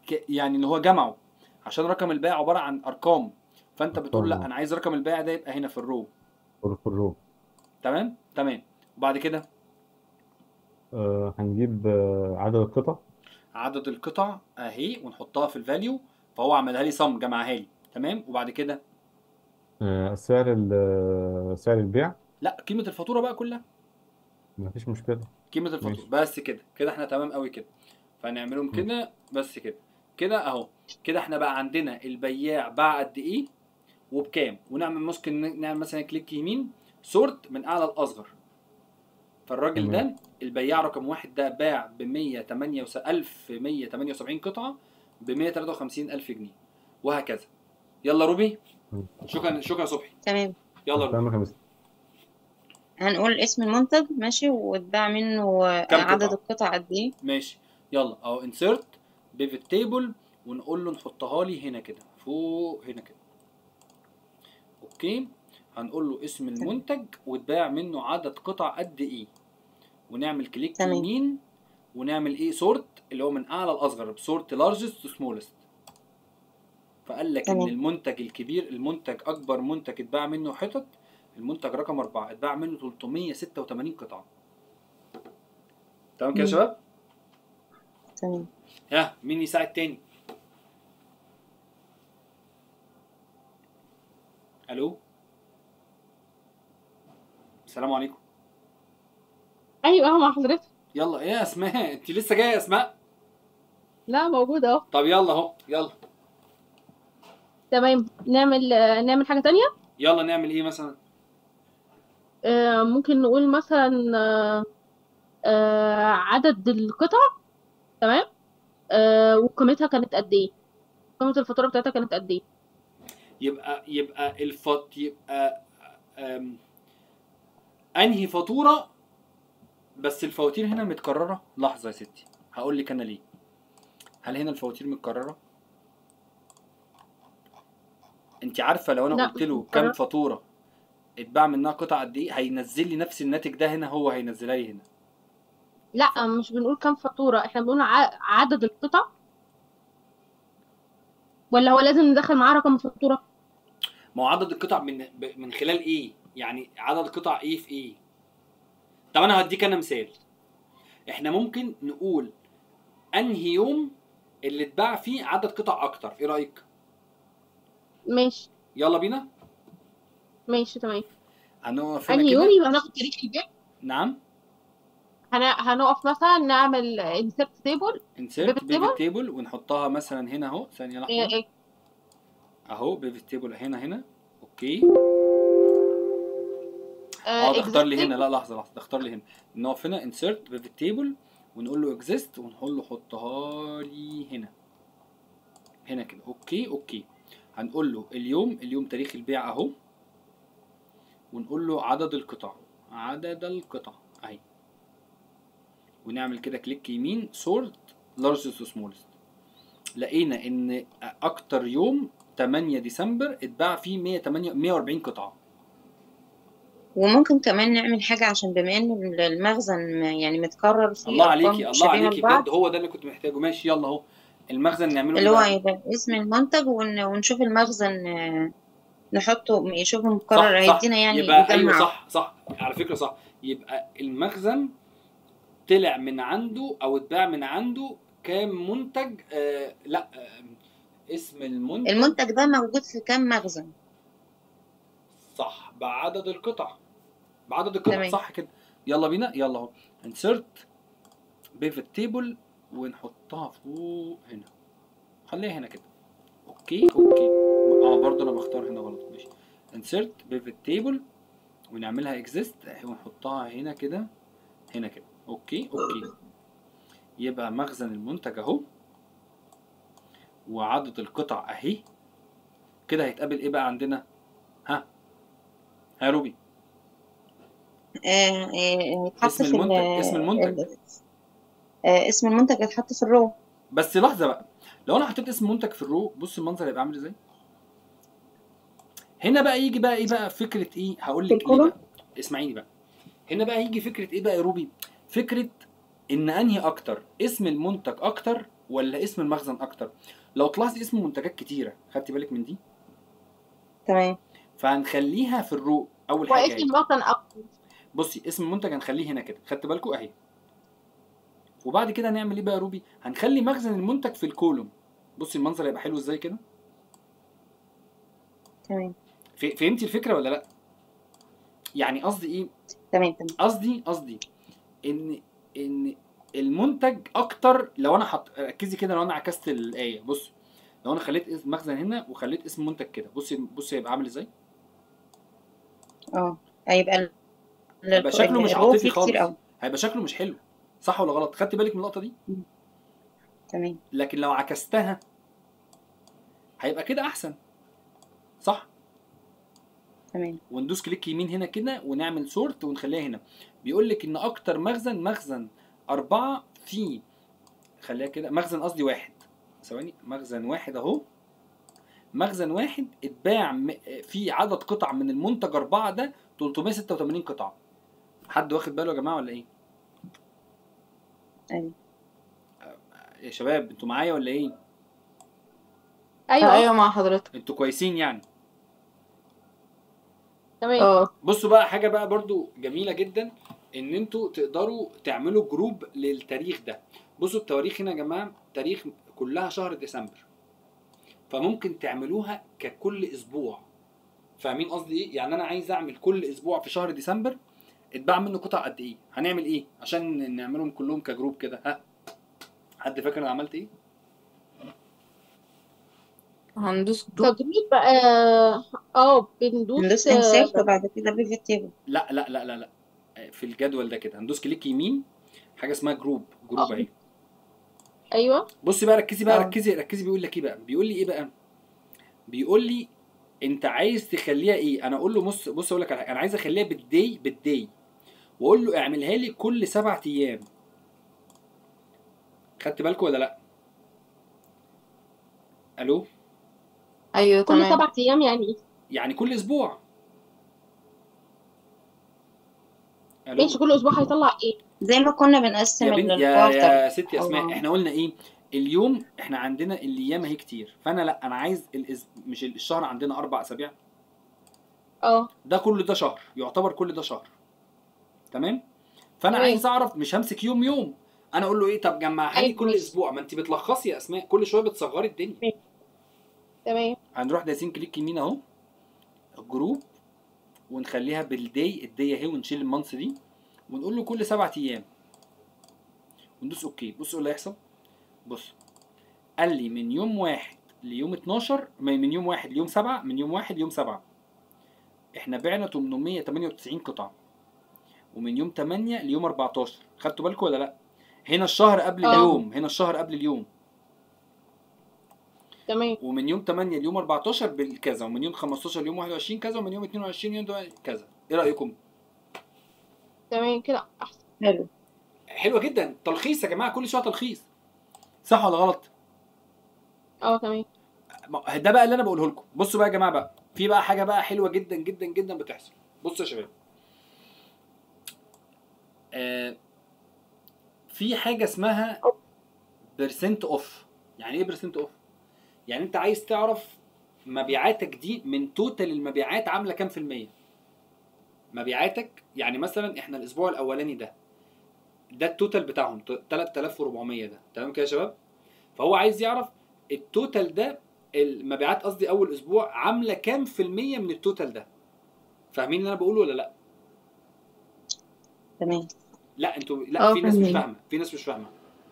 ك- يعني اللي هو جمعه عشان رقم البائع عباره عن ارقام فانت بتقول لا طبعا. انا عايز رقم البائع ده يبقى هنا في الرو في في الرو تمام تمام وبعد كده آه هنجيب آه عدد القطع عدد القطع اهي ونحطها في الفاليو فهو عملها لي صم جمعها لي تمام وبعد كده آه سعر ال- آه، سعر البيع لا قيمه الفاتوره بقى كلها مفيش مشكلة قيمه الفاتوره ماشي. بس كده كده احنا تمام قوي كده فنعملهم كده بس كده كده اهو كده احنا بقى عندنا البياع باع قد ايه وبكام ونعمل ممكن ن- نعمل مثلا كليك يمين سورت من اعلى لاصغر فالراجل تمام. ده البياع رقم واحد ده باع ب 1178 قطعه ب 153 الف جنيه وهكذا يلا روبي شكرا شكرا يا صبحي تمام يلا روبي فاهمك يا مستر هنقول اسم المنتج ماشي واتباع منه كام عدد قطعة؟ القطع قد ايه ماشي يلا اهو انسرت بيفت تيبل ونقول له نحطها لي هنا كده فوق هنا كده اوكي هنقول له اسم المنتج واتباع منه عدد قطع قد ايه ونعمل كليك تمام. يمين ونعمل ايه سورت اللي هو من اعلى لاصغر بسورت لارجست تو سمولست فقال لك ان تمام. المنتج الكبير المنتج اكبر منتج اتباع منه حتت المنتج رقم أربعة اتباع منه 386 قطعة تمام كده يا مم. شباب؟ تمام ها مين يساعد تاني الو السلام عليكم ايوه اهو مع حضرتك يلا ايه يا اسماء انت لسه جايه يا اسماء لا موجود اهو طب يلا اهو يلا تمام نعمل آه، نعمل حاجة تانية يلا نعمل ايه مثلا آه، ممكن نقول مثلا آه، آه، عدد القطع تمام آه، وقيمتها كانت قد ايه قيمة الفاتورة بتاعتها كانت قد ايه يبقى يبقى الفط يبقى أم انهي فاتوره بس الفواتير هنا متكرره لحظه يا ستي هقول لك انا ليه هل هنا الفواتير متكرره انت عارفه لو انا لا، قلت له مش كام متكررة. فاتوره اتباع منها قطع قد ايه هينزل لي نفس الناتج ده هنا هو هينزلها لي هنا لا مش بنقول كام فاتورة احنا بنقول ع- عدد القطع ولا هو لازم ندخل معاه رقم الفاتورة ما هو عدد القطع من ب- من خلال ايه يعني عدد القطع ايه في ايه طب انا هديك انا مثال احنا ممكن نقول انهي يوم اللي اتباع فيه عدد قطع اكتر ايه رايك ماشي يلا بينا ماشي تمام هنقف هنا انهي يوم كده يبقى هناخد تاريخ البيع نعم هن- هنقف مثلا نعمل انسert تيبل انسيرت pivot بيفت table؟ تيبل ونحطها مثلا هنا اهو ثانيه لحظه اهو بيفت تيبل هنا هنا اوكي اه ده اختار لي هنا لا لحظه لحظه ده اختار لي هنا نقف هنا انسيرت بيفت تيبل ونقول له اكزيست ونقول له حطها لي هنا هنا كده اوكي اوكي هنقول له اليوم اليوم تاريخ البيع اهو ونقول له عدد القطع عدد القطع اهي ونعمل كده كليك يمين سورت لارجست سمولست لقينا ان اكتر يوم 8 ديسمبر اتباع فيه 108 140 قطعه وممكن كمان نعمل حاجة عشان بما ان المخزن يعني متكرر فيه الله ارقام عليكي الله شبيهة عليكي لبعض بجد هو ده اللي كنت محتاجه ماشي يلا اهو المخزن نعمله اللي ايه هو بقى يبقى اسم المنتج ون- ونشوف المخزن آه، نحطه يشوفه صح مكرر صح هيدينا يعني يبقى ايوه يجمع صح صح على فكره صح يبقى المخزن طلع من عنده او اتباع من عنده كام منتج آه لا آه اسم المنتج المنتج ده موجود في كام مخزن صح بعدد القطع بعدد القطع تمام. صح كده يلا بينا يلا اهو انسرت بيفت تيبل ونحطها فوق هنا خليها هنا كده اوكي اوكي اه برضه انا بختار هنا غلط ماشي انسرت بيفت تيبل ونعملها اكزيست ونحطها هنا كده هنا كده اوكي اوكي يبقى مخزن المنتج اهو وعدد القطع اهي كده هيتقابل ايه بقى عندنا ها ها روبي آه، آه، يتحط اسم في ال- المنتج اسم المنتج ال- آه، اسم المنتج يتحط في الرو بس لحظه بقى لو انا حطيت اسم منتج في الرو بص المنظر هيبقى عامل ازاي هنا بقى يجي بقى ايه بقى فكره ايه هقول لك ليه بقى اسمعيني بقى هنا بقى يجي فكره ايه بقى يا روبي فكره ان انهي اكتر اسم المنتج اكتر ولا اسم المخزن اكتر لو تلاحظي اسم منتجات كتيره خدتي بالك من دي تمام فهنخليها في الرو اول حاجه واسم اهي. المخزن اكتر بصي اسم المنتج هنخليه هنا كده خدت بالكم اهي وبعد كده هنعمل ايه بقى يا روبي هنخلي مخزن المنتج في الكولوم بصي المنظر هيبقى حلو ازاي كده تمام ف- فهمتي الفكره ولا لا يعني قصدي ايه تمام تمام قصدي قصدي ان ان المنتج اكتر لو انا حط ركزي كده لو انا عكست الايه بص لو انا خليت اسم مخزن هنا وخليت اسم منتج كده بصي بصي هيبقى عامل ازاي اه هيبقى ال- هيبقى ال- شكله مش الرو عاطفي فيه كتير خالص قوي هيبقى شكله مش حلو صح ولا غلط خدتي بالك من اللقطه دي تمام لكن لو عكستها هيبقى كده احسن صح تمام وندوس كليك يمين هنا كده ونعمل سورت ونخليها هنا بيقول لك ان اكتر مخزن مخزن أربعة في خليها كده مخزن قصدي واحد ثواني مخزن واحد اهو مخزن واحد اتباع م- في عدد قطع من المنتج أربعة ده 386 قطعة حد واخد باله يا جماعة ولا ايه؟ ايوه يا شباب انتوا معايا ولا ايه؟ ايوه ايوه مع حضرتك انتوا كويسين يعني تمام اه بصوا بقى حاجه بقى برضو جميله جدا ان انتوا تقدروا تعملوا جروب للتاريخ ده بصوا التواريخ هنا يا جماعه تاريخ كلها شهر ديسمبر فممكن تعملوها ككل اسبوع فاهمين قصدي ايه يعني انا عايز اعمل كل اسبوع في شهر ديسمبر اتباع منه قطع قد ايه هنعمل ايه عشان نعملهم كلهم كجروب كده ها حد فاكر انا عملت ايه هندوس جروب تجريب بقى اه بندوس ندوس آه، انسيرت وبعد كده بيفت تيبل لا لا لا لا لا في الجدول ده كده هندوس كليك يمين حاجه اسمها جروب جروب اهي ايوه بصي بقى ركزي بقى اه. ركزي ركزي بيقول لك ايه بقى بيقول لي ايه بقى بيقول لي انت عايز تخليها ايه انا اقول له بص بص اقول لك على حاجه انا عايز اخليها بالدي بالدي واقول له اعملها لي كل سبعة ايام خدت بالكم ولا لا الو ايوه كل تمام سبع ايام يعني ايه يعني كل اسبوع الو ماشي كل اسبوع هيطلع ايه زي ما كنا بنقسم يا بنت يا الكوارتر يا ست اسماء أو- احنا قلنا ايه اليوم احنا عندنا الايام اهي كتير فانا لا انا عايز الإز... مش الشهر عندنا اربع اسابيع اه ده كل ده شهر يعتبر كل ده شهر تمام فانا تمام. عايز اعرف مش همسك يوم يوم انا اقول له ايه طب جمعها لي أيوة كل ماشي. اسبوع ما انت بتلخصي يا اسماء كل شويه بتصغري الدنيا تمام هنروح دايسين كليك يمين اهو الجروب ونخليها بالدي الدي اهي ونشيل المانث دي ونقول له كل سبعة ايام وندوس اوكي بص ايه اللي هيحصل بص قال لي من يوم واحد ليوم 12 من من يوم واحد ليوم سبعة من يوم واحد ليوم سبعة احنا بعنا 898 قطعة ومن يوم 8 ليوم 14 خدتوا بالكم ولا لا هنا الشهر قبل اه. اليوم هنا الشهر قبل اليوم تمام ومن يوم 8 ليوم 14 بالكذا ومن يوم 15 ليوم 21 كذا ومن يوم 22 يوم ده كذا ايه رايكم تمام كده احسن حلو حلوه جدا تلخيص يا جماعه كل شويه تلخيص صح ولا غلط اه تمام ما- ده بقى اللي انا بقوله لكم بصوا بقى يا جماعه بقى في بقى حاجه بقى حلوه جدا جدا جدا بتحصل بصوا يا شباب آه في حاجه اسمها برسنت اوف يعني ايه برسنت اوف يعني انت عايز تعرف مبيعاتك دي من توتال المبيعات عامله كام في الميه مبيعاتك يعني مثلا احنا الاسبوع الاولاني ده ده التوتال بتاعهم 3400 ده تمام كده يا شباب فهو عايز يعرف التوتال ده المبيعات قصدي اول اسبوع عامله كام في الميه من التوتال ده فاهمين اللي انا بقوله ولا لا تمام لا انتوا لا اه في ناس مش فاهمين. فاهمه في ناس مش فاهمه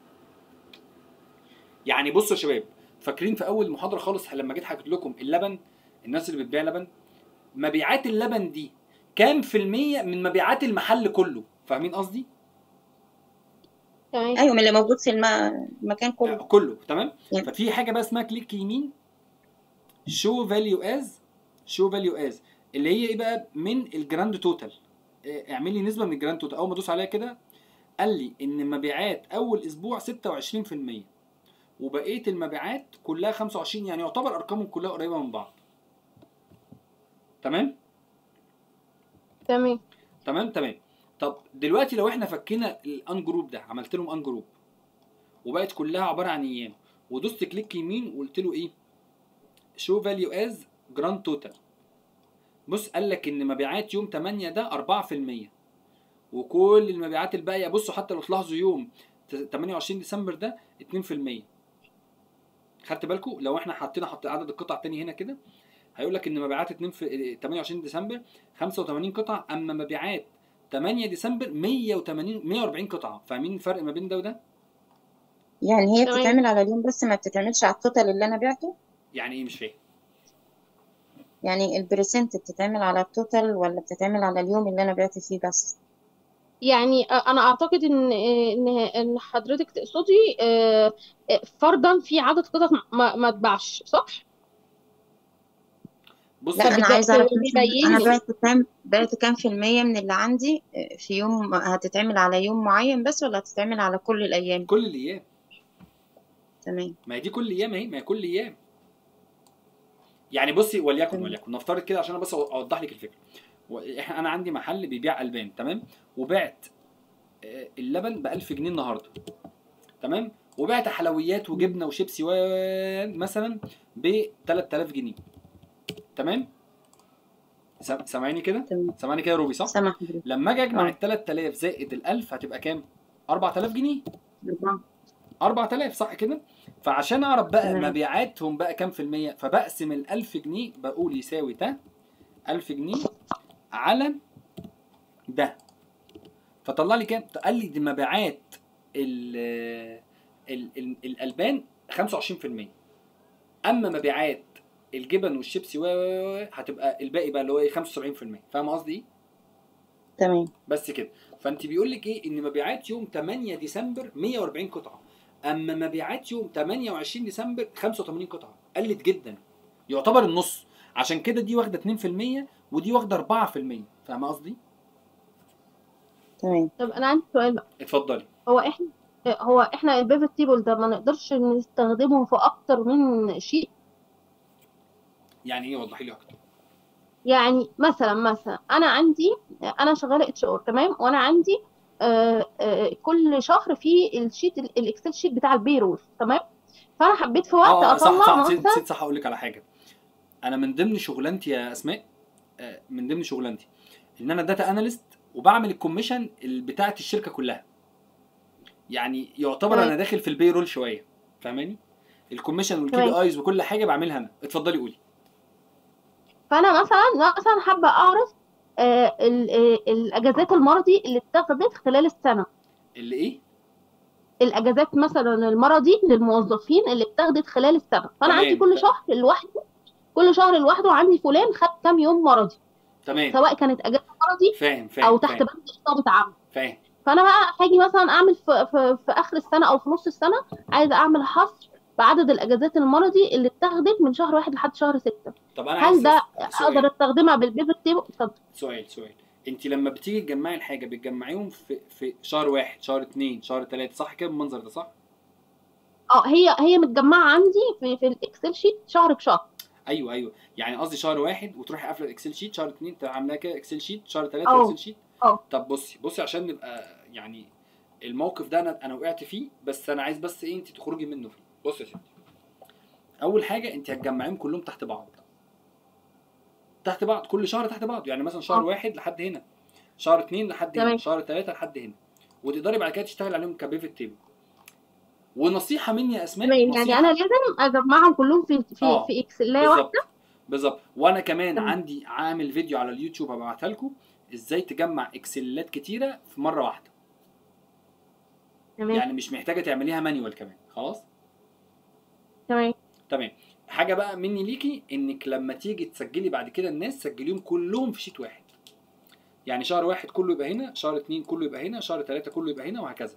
يعني بصوا يا شباب فاكرين في اول محاضره خالص لما جيت حكيت لكم اللبن الناس اللي بتبيع لبن مبيعات اللبن دي كام في المية من مبيعات المحل كله فاهمين قصدي تمام ايوه من اللي موجود في الم- المكان كله كله تمام يب. ففي حاجه بقى اسمها كليك يمين شو فاليو از شو فاليو از اللي هي ايه بقى من الجراند توتال إيه، اعمل لي نسبه من الجراند توتال اول ما ادوس عليها كده قال لي ان مبيعات اول اسبوع 26% وبقيه المبيعات كلها 25 يعني يعتبر ارقامهم كلها قريبه من بعض تمام تمام تمام تمام طب دلوقتي لو احنا فكينا الان جروب ده عملت لهم ان جروب وبقت كلها عباره عن ايام ودوست كليك يمين وقلت له ايه شو فاليو از جراند توتال بص قال لك ان مبيعات يوم 8 ده 4% وكل المبيعات الباقيه بصوا حتى لو تلاحظوا يوم 28 ديسمبر ده 2% خدت بالكم لو احنا حطينا حط عدد القطع تاني هنا كده هيقول لك ان مبيعات 2 في 28 ديسمبر 85 قطعه اما مبيعات 8 ديسمبر 180 140 قطعه فاهمين الفرق ما بين ده وده يعني هي تمام. بتتعمل على اليوم بس ما بتتعملش على التوتال اللي انا بعته يعني ايه مش فاهم يعني البرسنت بتتعمل على التوتال ولا بتتعمل على اليوم اللي انا بعت فيه بس يعني آه، انا اعتقد ان ان ان حضرتك تقصدي آه، آه، فرضا في عدد قطع ما ما اتباعش صح بص لا انا فبت- عايزه اعرف مثلا بيبين انا لي بعت كام بعت كام في المية من اللي عندي آه، في يوم هتتعمل على يوم معين بس ولا هتتعمل على كل الايام كل الايام تمام ما هي دي كل ايام اهي ما هي كل ايام يعني بصي وليكن تمام. وليكن نفترض كده عشان انا بس اوضح لك الفكره و- احنا انا عندي محل بيبيع البان تمام وبعت آه، اللبن ب 1000 جنيه النهارده تمام وبعت حلويات وجبنه وشيبسي و مثلا ب 3000 جنيه تمام سام- سامعيني كده تمام سامعني كده يا روبي صح سامح حضرتك لما اجي اجمع اه ال 3000 زائد ال 1000 هتبقى كام 4000 جنيه أربعة 4000 صح كده فعشان اعرف بقى تمام مبيعاتهم بقى كام في المية فبقسم ال 1000 جنيه بقول يساوي ده 1000 جنيه على ده فطلع لي كام قال لي دي مبيعات ال ال ال الالبان 25% اما مبيعات الجبن والشيبسي و و- و- هتبقى الباقي بقى اللي هو ايه 75% فاهم قصدي ايه تمام بس كده فانت بيقول لك ايه ان مبيعات يوم 8 ديسمبر 140 قطعه اما مبيعات يوم 28 ديسمبر 85 قطعه قلت جدا يعتبر النص عشان كده دي واخده 2% ودي واخده 4% فاهم قصدي تمام طب انا عندي سؤال بقى اتفضلي هو احنا هو احنا البيفت تيبل ده ما نقدرش نستخدمه في اكتر من شيء يعني ايه وضحي لي اكتر يعني مثلا مثلا انا عندي انا شغاله اتش ار تمام وانا عندي آه آه كل شهر في الشيت ال- الاكسل شيت بتاع البيرول تمام فانا حبيت في وقت اه اه صح اطلع صح نسيت مثلا نسيت صح اقول لك على حاجه انا من ضمن شغلانتي يا اسماء آه، من ضمن شغلانتي ان انا داتا اناليست وبعمل الكوميشن بتاعه الشركه كلها يعني يعتبر تمام انا داخل في البيرول شويه فاهماني الكوميشن والكي بي تمام ايز وكل حاجه بعملها انا اتفضلي قولي فانا مثلا مثلا حابه اعرف آه ال- آه، الاجازات المرضي اللي اتخذت خلال السنه اللي ايه الاجازات مثلا المرضي للموظفين اللي اتخذت خلال السنه فانا عندي تمام كل ت- شهر لوحده كل شهر لوحده عندي فلان خد كام يوم مرضي تمام سواء كانت اجازه مرضي فاهم او فاهم تحت فاهم بند اصابه عمل فاهم فانا بقى هاجي مثلا اعمل في, في, في اخر السنه او في نص السنه عايزه اعمل حصر بعدد الاجازات المرضي اللي اتخذت من شهر واحد لحد شهر ستة طب انا عايز هل ده أس- اقدر سؤال استخدمها بالبيفت تيبل اتفضل سؤال سؤال انت لما بتيجي تجمعي الحاجه بتجمعيهم في في شهر واحد شهر اتنين شهر تلاته صح كده بالمنظر ده صح اه هي هي متجمعه عندي في في الاكسل شيت شهر بشهر ايوه ايوه يعني قصدي شهر واحد وتروحي قافله الاكسل شيت شهر اتنين تبقى عاملاها كده اكسل شيت شهر تلاته اه اكسل شيت اه طب بصي بصي عشان نبقى يعني الموقف ده انا انا وقعت فيه بس انا عايز بس ايه انت تخرجي منه فيه بصي يا ستي اول حاجه انت هتجمعيهم كلهم تحت بعض تحت بعض كل شهر تحت بعض يعني مثلا شهر اه واحد لحد هنا شهر اتنين لحد هنا تمام شهر تلاته لحد هنا وتقدري بعد كده تشتغل عليهم كبيفت تيبل ونصيحه مني يا اسماء تمام يعني نصيحه انا لازم اجمعهم كلهم في في اه في اكسلايه واحده بالظبط بالظبط وانا كمان تمام عندي عامل فيديو على اليوتيوب هبعتها لكم ازاي تجمع اكسلات كتيره في مره واحده تمام يعني مش محتاجه تعمليها مانيوال كمان خلاص تمام تمام حاجه بقى مني ليكي انك لما تيجي تسجلي بعد كده الناس سجليهم كلهم في شيت واحد يعني شهر واحد كله يبقى هنا شهر اتنين كله يبقى هنا شهر تلاته كله يبقى هنا وهكذا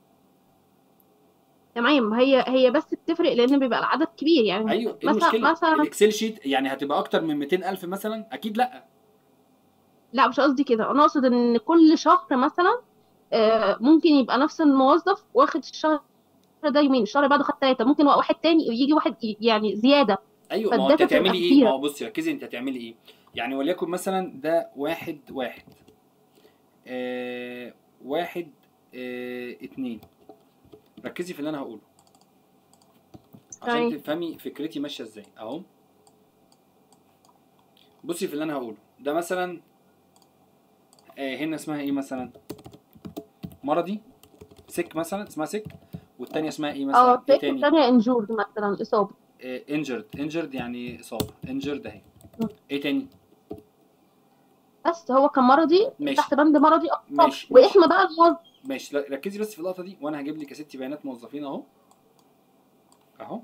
تمام هي هي بس بتفرق لان بيبقى العدد كبير يعني ايوه ايه مثلا المشكله مثلا الاكسل شيت يعني هتبقى اكتر من 200000 مثلا اكيد لا لا مش قصدي كده انا اقصد ان كل شهر مثلا آه، ممكن يبقى نفس الموظف واخد الشهر ده يومين الشهر اللي بعده خد ثلاثه ممكن واحد تاني يجي واحد ي- يعني زياده ايوه ما هو انت فالداتا تبقى هتعملي ايه كتيره ما هو بصي ركزي انت هتعملي ايه يعني وليكن مثلا ده واحد واحد آه واحد آه اتنين ركزي في اللي انا هقوله عشان تمام. تفهمي فكرتي ماشيه ازاي اهو بصي في اللي انا هقوله ده مثلا آه هنا اسمها ايه مثلا مرضي سك مثلا اسمها سك والتانية اسمها ايه مثلا اه ايه فكرة تاني الثانية انجورد مثلا إصابة انجرد انجرد يعني اصابه انجرد اهي ايه تاني بس هو كان مرضي ماشي. تحت بند مرضي أصاب ماشي واسم بقى الموظف ماشي لا، ركزي بس في اللقطه دي وانا هجيب لك يا ستي بيانات موظفين اهو اهو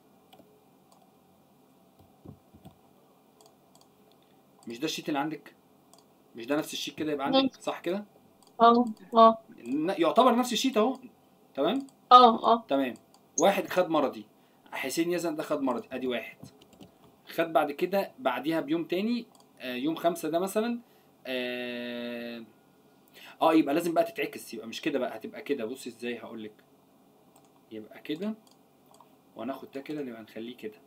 مش ده الشيت اللي عندك مش ده نفس الشيت كده يبقى عندك ماشي. صح كده اه اه ن- يعتبر نفس الشيت اهو تمام اه اه تمام واحد خد مرضي حسين يزن ده خد مرضي ادي واحد خد بعد كده بعديها بيوم تاني آه يوم خمسة ده مثلا اه, آه يبقى لازم بقى تتعكس يبقى مش كده بقى هتبقى كده بصي ازاي هقولك يبقى كده وهناخد ده كده نبقى نخليه كده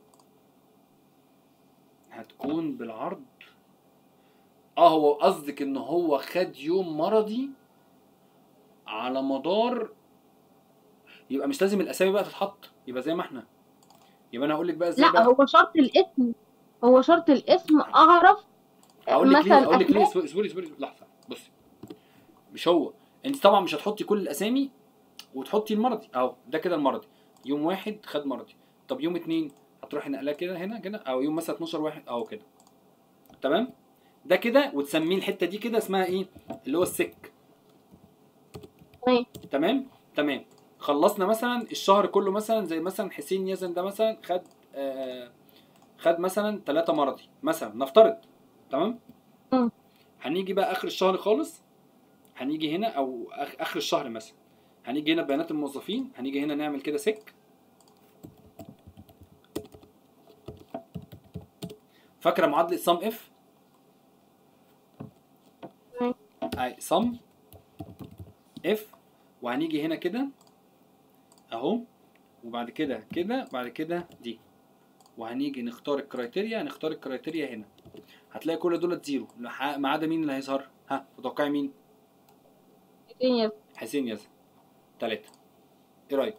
هتكون بالعرض اه هو قصدك ان هو خد يوم مرضي على مدار يبقى مش لازم الاسامي بقى تتحط يبقى زي ما احنا يبقى انا هقول لك بقى ازاي لا بقى هو شرط الاسم هو شرط الاسم اعرف هقول لك ليه مثلا هقول لك ليه أسماء. اصبري اصبري اصبري لحظه بصي مش هو انت طبعا مش هتحطي كل الاسامي وتحطي المرضي اهو ده كده المرضي يوم واحد خد مرضي طب يوم اتنين هتروحي نقلها كده هنا كده او يوم مثلا 12 واحد اهو كده تمام ده كده وتسميه الحته دي كده اسمها ايه اللي هو السك تمام. تمام تمام خلصنا مثلا الشهر كله مثلا زي مثلا حسين يزن ده مثلا خد آه خد مثلا ثلاثة مرضي مثلا نفترض تمام مم. هنيجي بقى اخر الشهر خالص هنيجي هنا او آخ- اخر الشهر مثلا هنيجي هنا بيانات الموظفين هنيجي هنا نعمل كده سك فاكره معادله سم اف تمام. اي سم اف وهنيجي هنا كده اهو وبعد كده كده بعد كده دي وهنيجي نختار الكرايتيريا هنختار الكرايتيريا هنا هتلاقي كل دول زيرو لح- ما عدا مين اللي هيظهر ها تتوقعي مين الدنيا حسين ياسر ثلاثة ايه رايك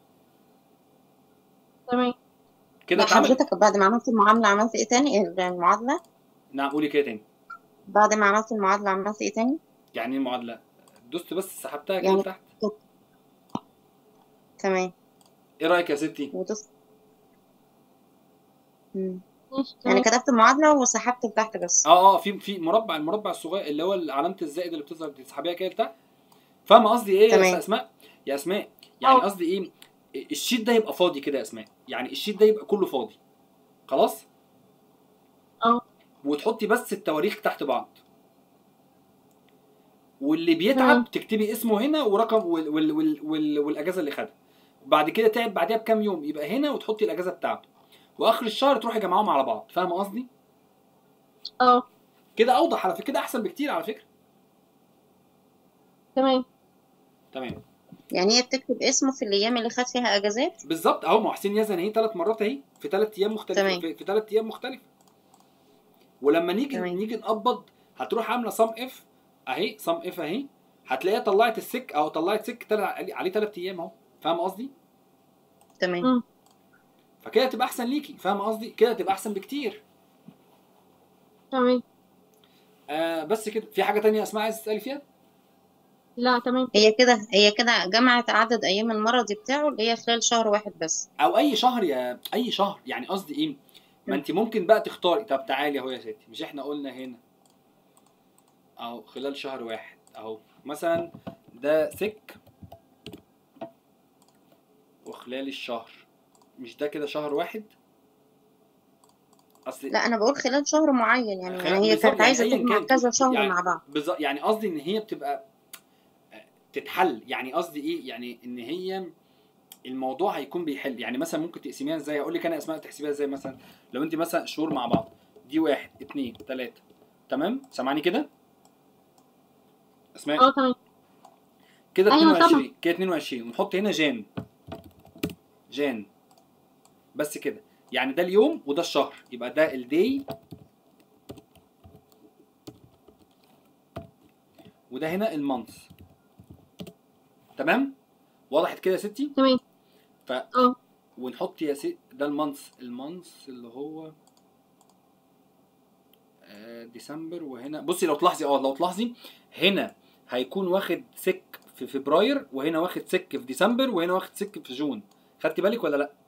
تمام كده لا اتعمل حضرتك بعد ما عملت المعاملة عملت ايه تاني المعادلة نعم قولي كده تاني بعد ما عملت المعادلة عملت ايه تاني يعني ايه المعادله دوست بس سحبتها كده يعني لتحت تمام ايه رايك يا ستي ودوست مم. ماشي يعني تمام كتبت المعادلة وسحبت لتحت بس اه اه في في مربع المربع الصغير اللي هو علامه الزائد اللي بتظهر تسحبيها كده لتحت فاهمه قصدي ايه يا تمام. اسماء يا اسماء يعني اه. قصدي ايه الشيت ده يبقى فاضي كده يا اسماء يعني الشيت ده يبقى كله فاضي خلاص اه. وتحطي بس التواريخ تحت بعض واللي تمام. بيتعب تكتبي اسمه هنا ورقم وال وال وال وال والاجازه اللي خدها بعد كده تعب بعدها بكام يوم يبقى هنا وتحطي الاجازه بتاعته واخر الشهر تروحي جمعهم على بعض فاهمه قصدي اه كده اوضح على فكره كده احسن بكتير على فكره تمام تمام يعني هي بتكتب اسمه في الأيام اللي خد فيها أجازات بالظبط اهو ما هو حسين يزن اهي ثلاث مرات اهي في ثلاث ايام مختلفه تمام. في, في ثلاث ايام مختلفه ولما نيجي تمام. نيجي نقبض هتروح عامله صم اف اهي صم اف اهي هتلاقيها طلعت السك او طلعت سك طلع عليه- عليه ثلاث ايام اهو فاهم قصدي تمام مم. فكده تبقى احسن ليكي فاهم قصدي كده تبقى احسن بكتير تمام آه بس كده في حاجه تانية اسمها عايز تسالي فيها لا تمام هي كده هي كده جمعت عدد أيام المرض بتاعه اللي هي خلال شهر واحد بس او اي شهر يا اي شهر يعني قصدي ايه ما انت ممكن بقى تختاري طب تعالي اهو يا ستي مش احنا قلنا هنا اهو خلال شهر واحد اهو مثلا ده سك وخلال الشهر مش ده كده شهر واحد اصل لا أنا بقول خلال شهر معين يعني, خلال- يعني هي بالظبط، كانت يعني عايزة أياً تجمع كان. كذا شهر يعني- مع بعض بالظبط يعني قصدي ان هي بتبقى تتحل يعني قصدي ايه يعني ان هي الموضوع هيكون بيحل يعني مثلا ممكن تقسميها ازاي اقول لك انا اسماء تحسبيها ازاي مثلا لو انت مثلا شهور مع بعض دي واحد اتنين تلاته تمام سامعني كده اسماء اه تمام كده أيوة 22 كده 22 ونحط هنا جان جان بس كده يعني ده اليوم وده الشهر يبقى ده الدي وده هنا المانث تمام وضحت كده يا ستي تمام ف اه ونحط يا ست ده المانث المانث اللي هو آه، ديسمبر وهنا بصي لو تلاحظي اه لو تلاحظي هنا هيكون واخد سك في فبراير وهنا واخد سك في ديسمبر وهنا واخد سك في جون خدتي بالك ولا لا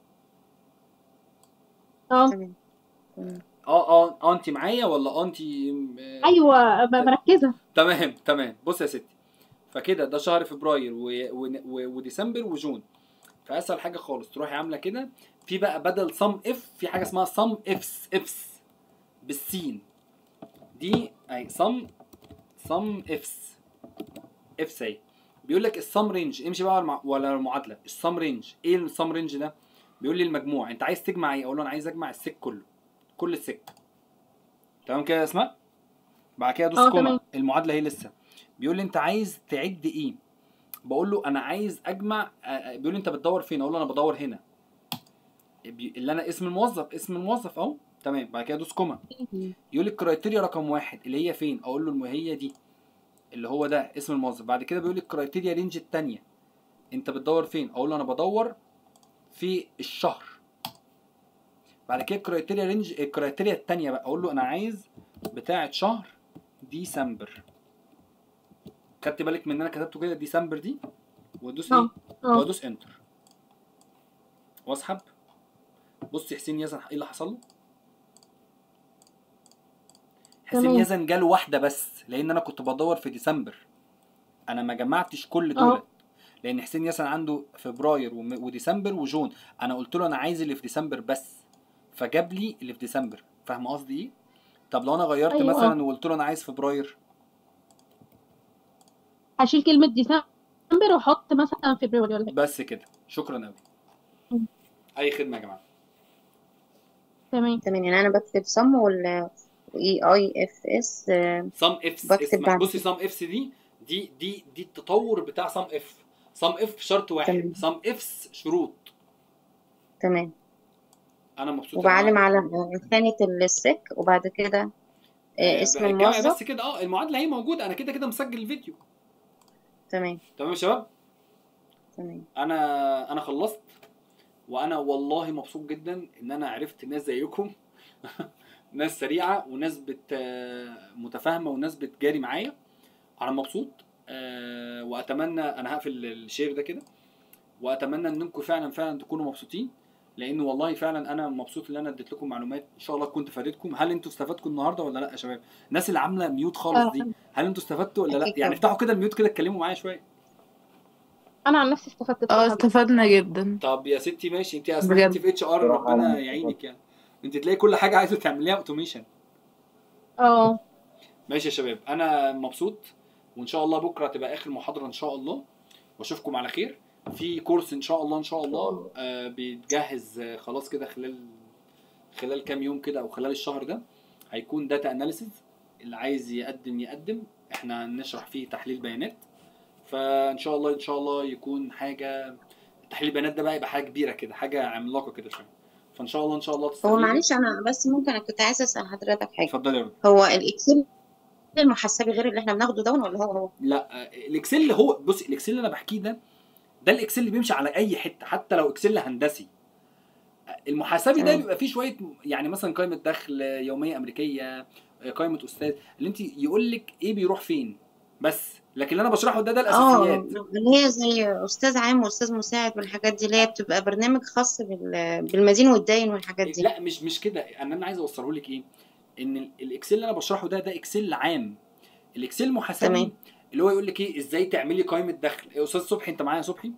اه تمام تمام اه اه اه انت معايا ولا اه انت آه، ايوه ب- مركزه تمام تمام بص يا ستي فكده ده شهر فبراير و... و... و... وديسمبر وجون فاسهل حاجه خالص تروحي عامله كده في بقى بدل صم اف في حاجه اسمها صم افس افس بالسين دي اي صم صم افس افس اهي بيقول لك الصم رينج امشي بقى مع- ولا المعادله الصم رينج ايه الصم رينج ده بيقول لي المجموع انت عايز تجمع ايه اقول له انا عايز اجمع السك كله كل السك تمام كده يا اسماء بعد كده دوس اه كوما تمام المعادله هي لسه بيقول لي انت عايز تعد ايه بقول له انا عايز اجمع آه، آه، بيقول لي انت بتدور فين اقول له انا بدور هنا بي- اللي انا اسم الموظف اسم الموظف اهو تمام بعد كده دوس كوما يقول لي الكرايتيريا رقم واحد اللي هي فين اقول له الم- هي دي اللي هو ده اسم الموظف بعد كده بيقول لي الكرايتيريا رينج التانية انت بتدور فين اقول له انا بدور في الشهر بعد كده الكرايتيريا رينج الكرايتيريا التانية بقى اقول له انا عايز بتاعة شهر ديسمبر خدت بالك من ان انا كتبته كده ديسمبر دي وادوس ايه اه اه وادوس انتر واسحب بص حسين يزن ايه اللي حصل له حسين تمام يزن جاله واحده بس لان انا كنت بدور في ديسمبر انا ما جمعتش كل اه دول لان حسين يزن عنده فبراير وم- وديسمبر وجون انا قلت له انا عايز اللي في ديسمبر بس فجاب لي اللي في ديسمبر فاهم قصدي ايه طب لو انا غيرت ايوه اه مثلا وقلت له انا عايز فبراير هشيل كلمه ديسمبر واحط مثلا فبراير ولا حاجه بس كده شكرا قوي اي خدمه يا جماعه تمام تمام يعني انا بكتب صم ولا اي اي اف اس صم افس بكتب اسمع بعد بصي كده صم افس دي دي دي دي التطور بتاع صم اف صم اف شرط واحد تمام صم افس شروط تمام انا مبسوط يا جماعه وبعلم على خانة السك وبعد كده آه، آه اسم بقى جمع الموظف بس كده اه المعادله هي موجوده انا كده كده مسجل الفيديو تمام تمام يا شباب تمام انا انا خلصت وانا والله مبسوط جدا ان انا عرفت ناس زيكم ناس سريعه وناس بت متفاهمه وناس بتجاري معايا انا مبسوط آه، واتمنى انا هقفل الشير ده كده واتمنى انكم فعلا فعلا تكونوا مبسوطين لان والله فعلا انا مبسوط ان انا اديت لكم معلومات ان شاء الله كنت فادتكم هل انتوا استفدتوا النهارده ولا لا يا شباب الناس اللي عامله ميوت خالص دي اه هل انتوا استفدتوا ولا لا اكيد يعني طبعا افتحوا كده الميوت كده اتكلموا معايا شويه انا عن نفسي استفدت اه بصراحه جدا استفدنا جدا طب يا ستي ماشي انت يا اسماء انت بجد في اتش ار بصراحة أنا ربنا يعينك يعني انت تلاقي كل حاجه عايزه تعمليها اوتوميشن اه ماشي يا شباب انا مبسوط وان شاء الله بكره تبقى اخر محاضره ان شاء الله واشوفكم على خير في كورس ان شاء الله ان شاء الله آه بيتجهز آه خلاص كده خلال خلال كام يوم كده او خلال الشهر ده هيكون داتا اناليسيز اللي عايز يقدم يقدم احنا هنشرح فيه تحليل بيانات فان شاء الله ان شاء الله يكون حاجه تحليل البيانات ده بقى يبقى حاجه كبيره كده حاجه عملاقه كده شويه فان شاء الله ان شاء الله هو تستفيدوا معلش انا بس ممكن انا كنت عايزه اسال حضرتك حاجه اتفضلي يا رب هو الاكسل المحسبي غير اللي احنا بناخده ده ولا هو هو لا آه، الاكسل اللي هو بص الاكسل اللي انا بحكيه ده ده الاكسل اللي بيمشي على اي حته حتى لو اكسل هندسي المحاسبي ده تمام بيبقى فيه شويه يعني مثلا قائمه دخل يوميه امريكيه قائمه استاذ اللي انت يقول لك ايه بيروح فين بس لكن اللي انا بشرحه ده ده اه الاساسيات اللي هي زي استاذ عام واستاذ مساعد والحاجات دي اللي هي بتبقى برنامج خاص بال- بالمدين والداين والحاجات دي لا مش مش كده انا انا عايز اوصله لك ايه ان ال- الاكسل اللي انا بشرحه ده ده اكسل عام الاكسل محاسبي تمام اللي هو يقول لك ايه ازاي تعملي قائمه دخل يا استاذ صبحي انت معايا يا صبحي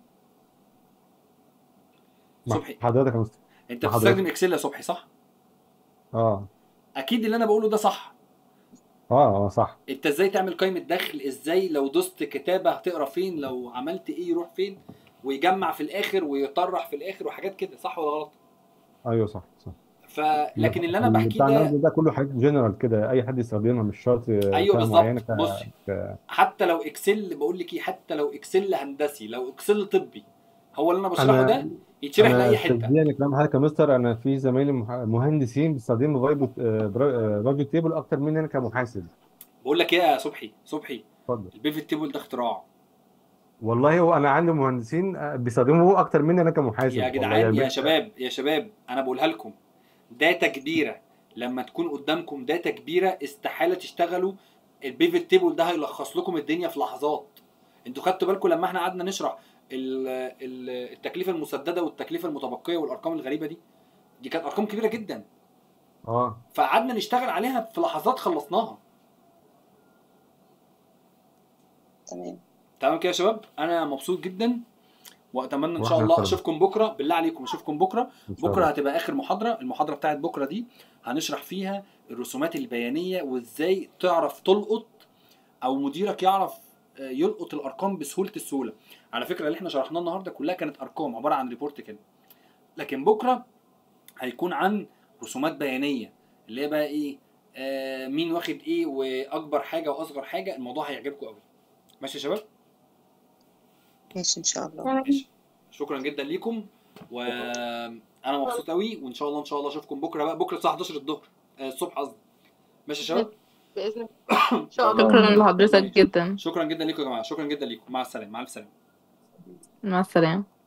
مع صبحي حضرتك يا مستر انت مع بتستخدم حضرتك اكسل يا صبحي صح اه اكيد اللي انا بقوله ده صح اه اه صح انت ازاي تعمل قائمه دخل ازاي لو دوست كتابه هتقرا فين لو عملت ايه يروح فين ويجمع في الاخر ويطرح في الاخر وحاجات كده صح ولا غلط ايوه صح صح فلكن اللي انا اللي بحكيه بتاع النقد ده ده كله حاجات جنرال كده اي حد يستخدمها مش شرط ايوه فئة معينه بالظبط ك... بصي ك... حتى لو اكسل بقول لك ايه حتى لو اكسل هندسي لو اكسل طبي هو اللي انا بشرحه انا ده يتشرح انا لاي حته تصدقني كلام حضرتك يا مستر انا في زمايلي مح- مهندسين بيستخدموا فايبو فايبو تيبل اكتر مني انا كمحاسب بقول لك ايه يا صبحي صبحي اتفضل البيفت تيبل ده اختراع والله هو انا عندي مهندسين آه، بيستخدموه اكتر مني انا كمحاسب يا والله جدعان يعني يا بس- شباب يا شباب انا بقولها لكم داتا كبيره لما تكون قدامكم داتا كبيره استحاله تشتغلوا البيفت تيبل ده هيلخص لكم الدنيا في لحظات انتوا خدتوا بالكم لما احنا قعدنا نشرح ال- ال- التكلفه المسدده والتكلفه المتبقيه والارقام الغريبه دي دي كانت ارقام كبيره جدا اه فقعدنا نشتغل عليها في لحظات خلصناها تمام تمام كده يا شباب انا مبسوط جدا واتمنى ان شاء واحنا الله أكتر. اشوفكم بكره بالله عليكم اشوفكم بكره ان شاء بكره الله هتبقى اخر محاضره المحاضره بتاعت بكره دي هنشرح فيها الرسومات البيانيه وازاي تعرف تلقط او مديرك يعرف آه، يلقط الارقام بسهوله السهوله على فكره اللي احنا شرحناه النهارده كلها كانت ارقام عباره عن ريبورت كده لكن بكره هيكون عن رسومات بيانيه اللي هي بقى ايه آه مين واخد ايه واكبر حاجه واصغر حاجه الموضوع هيعجبكم قوي ماشي يا شباب ماشي ان شاء الله ماشي شكرا جدا ليكم وانا مبسوط قوي وان شاء الله ان شاء الله اشوفكم بكره بقى بكره الساعه 11 الظهر آه، الصبح قصدي ماشي يا شباب باذن الله ان شاء الله شكرا لحضرتك جدا شكرا جدا ليكم يا جماعه شكرا جدا ليكم مع السلامه مع السلامه مع السلامة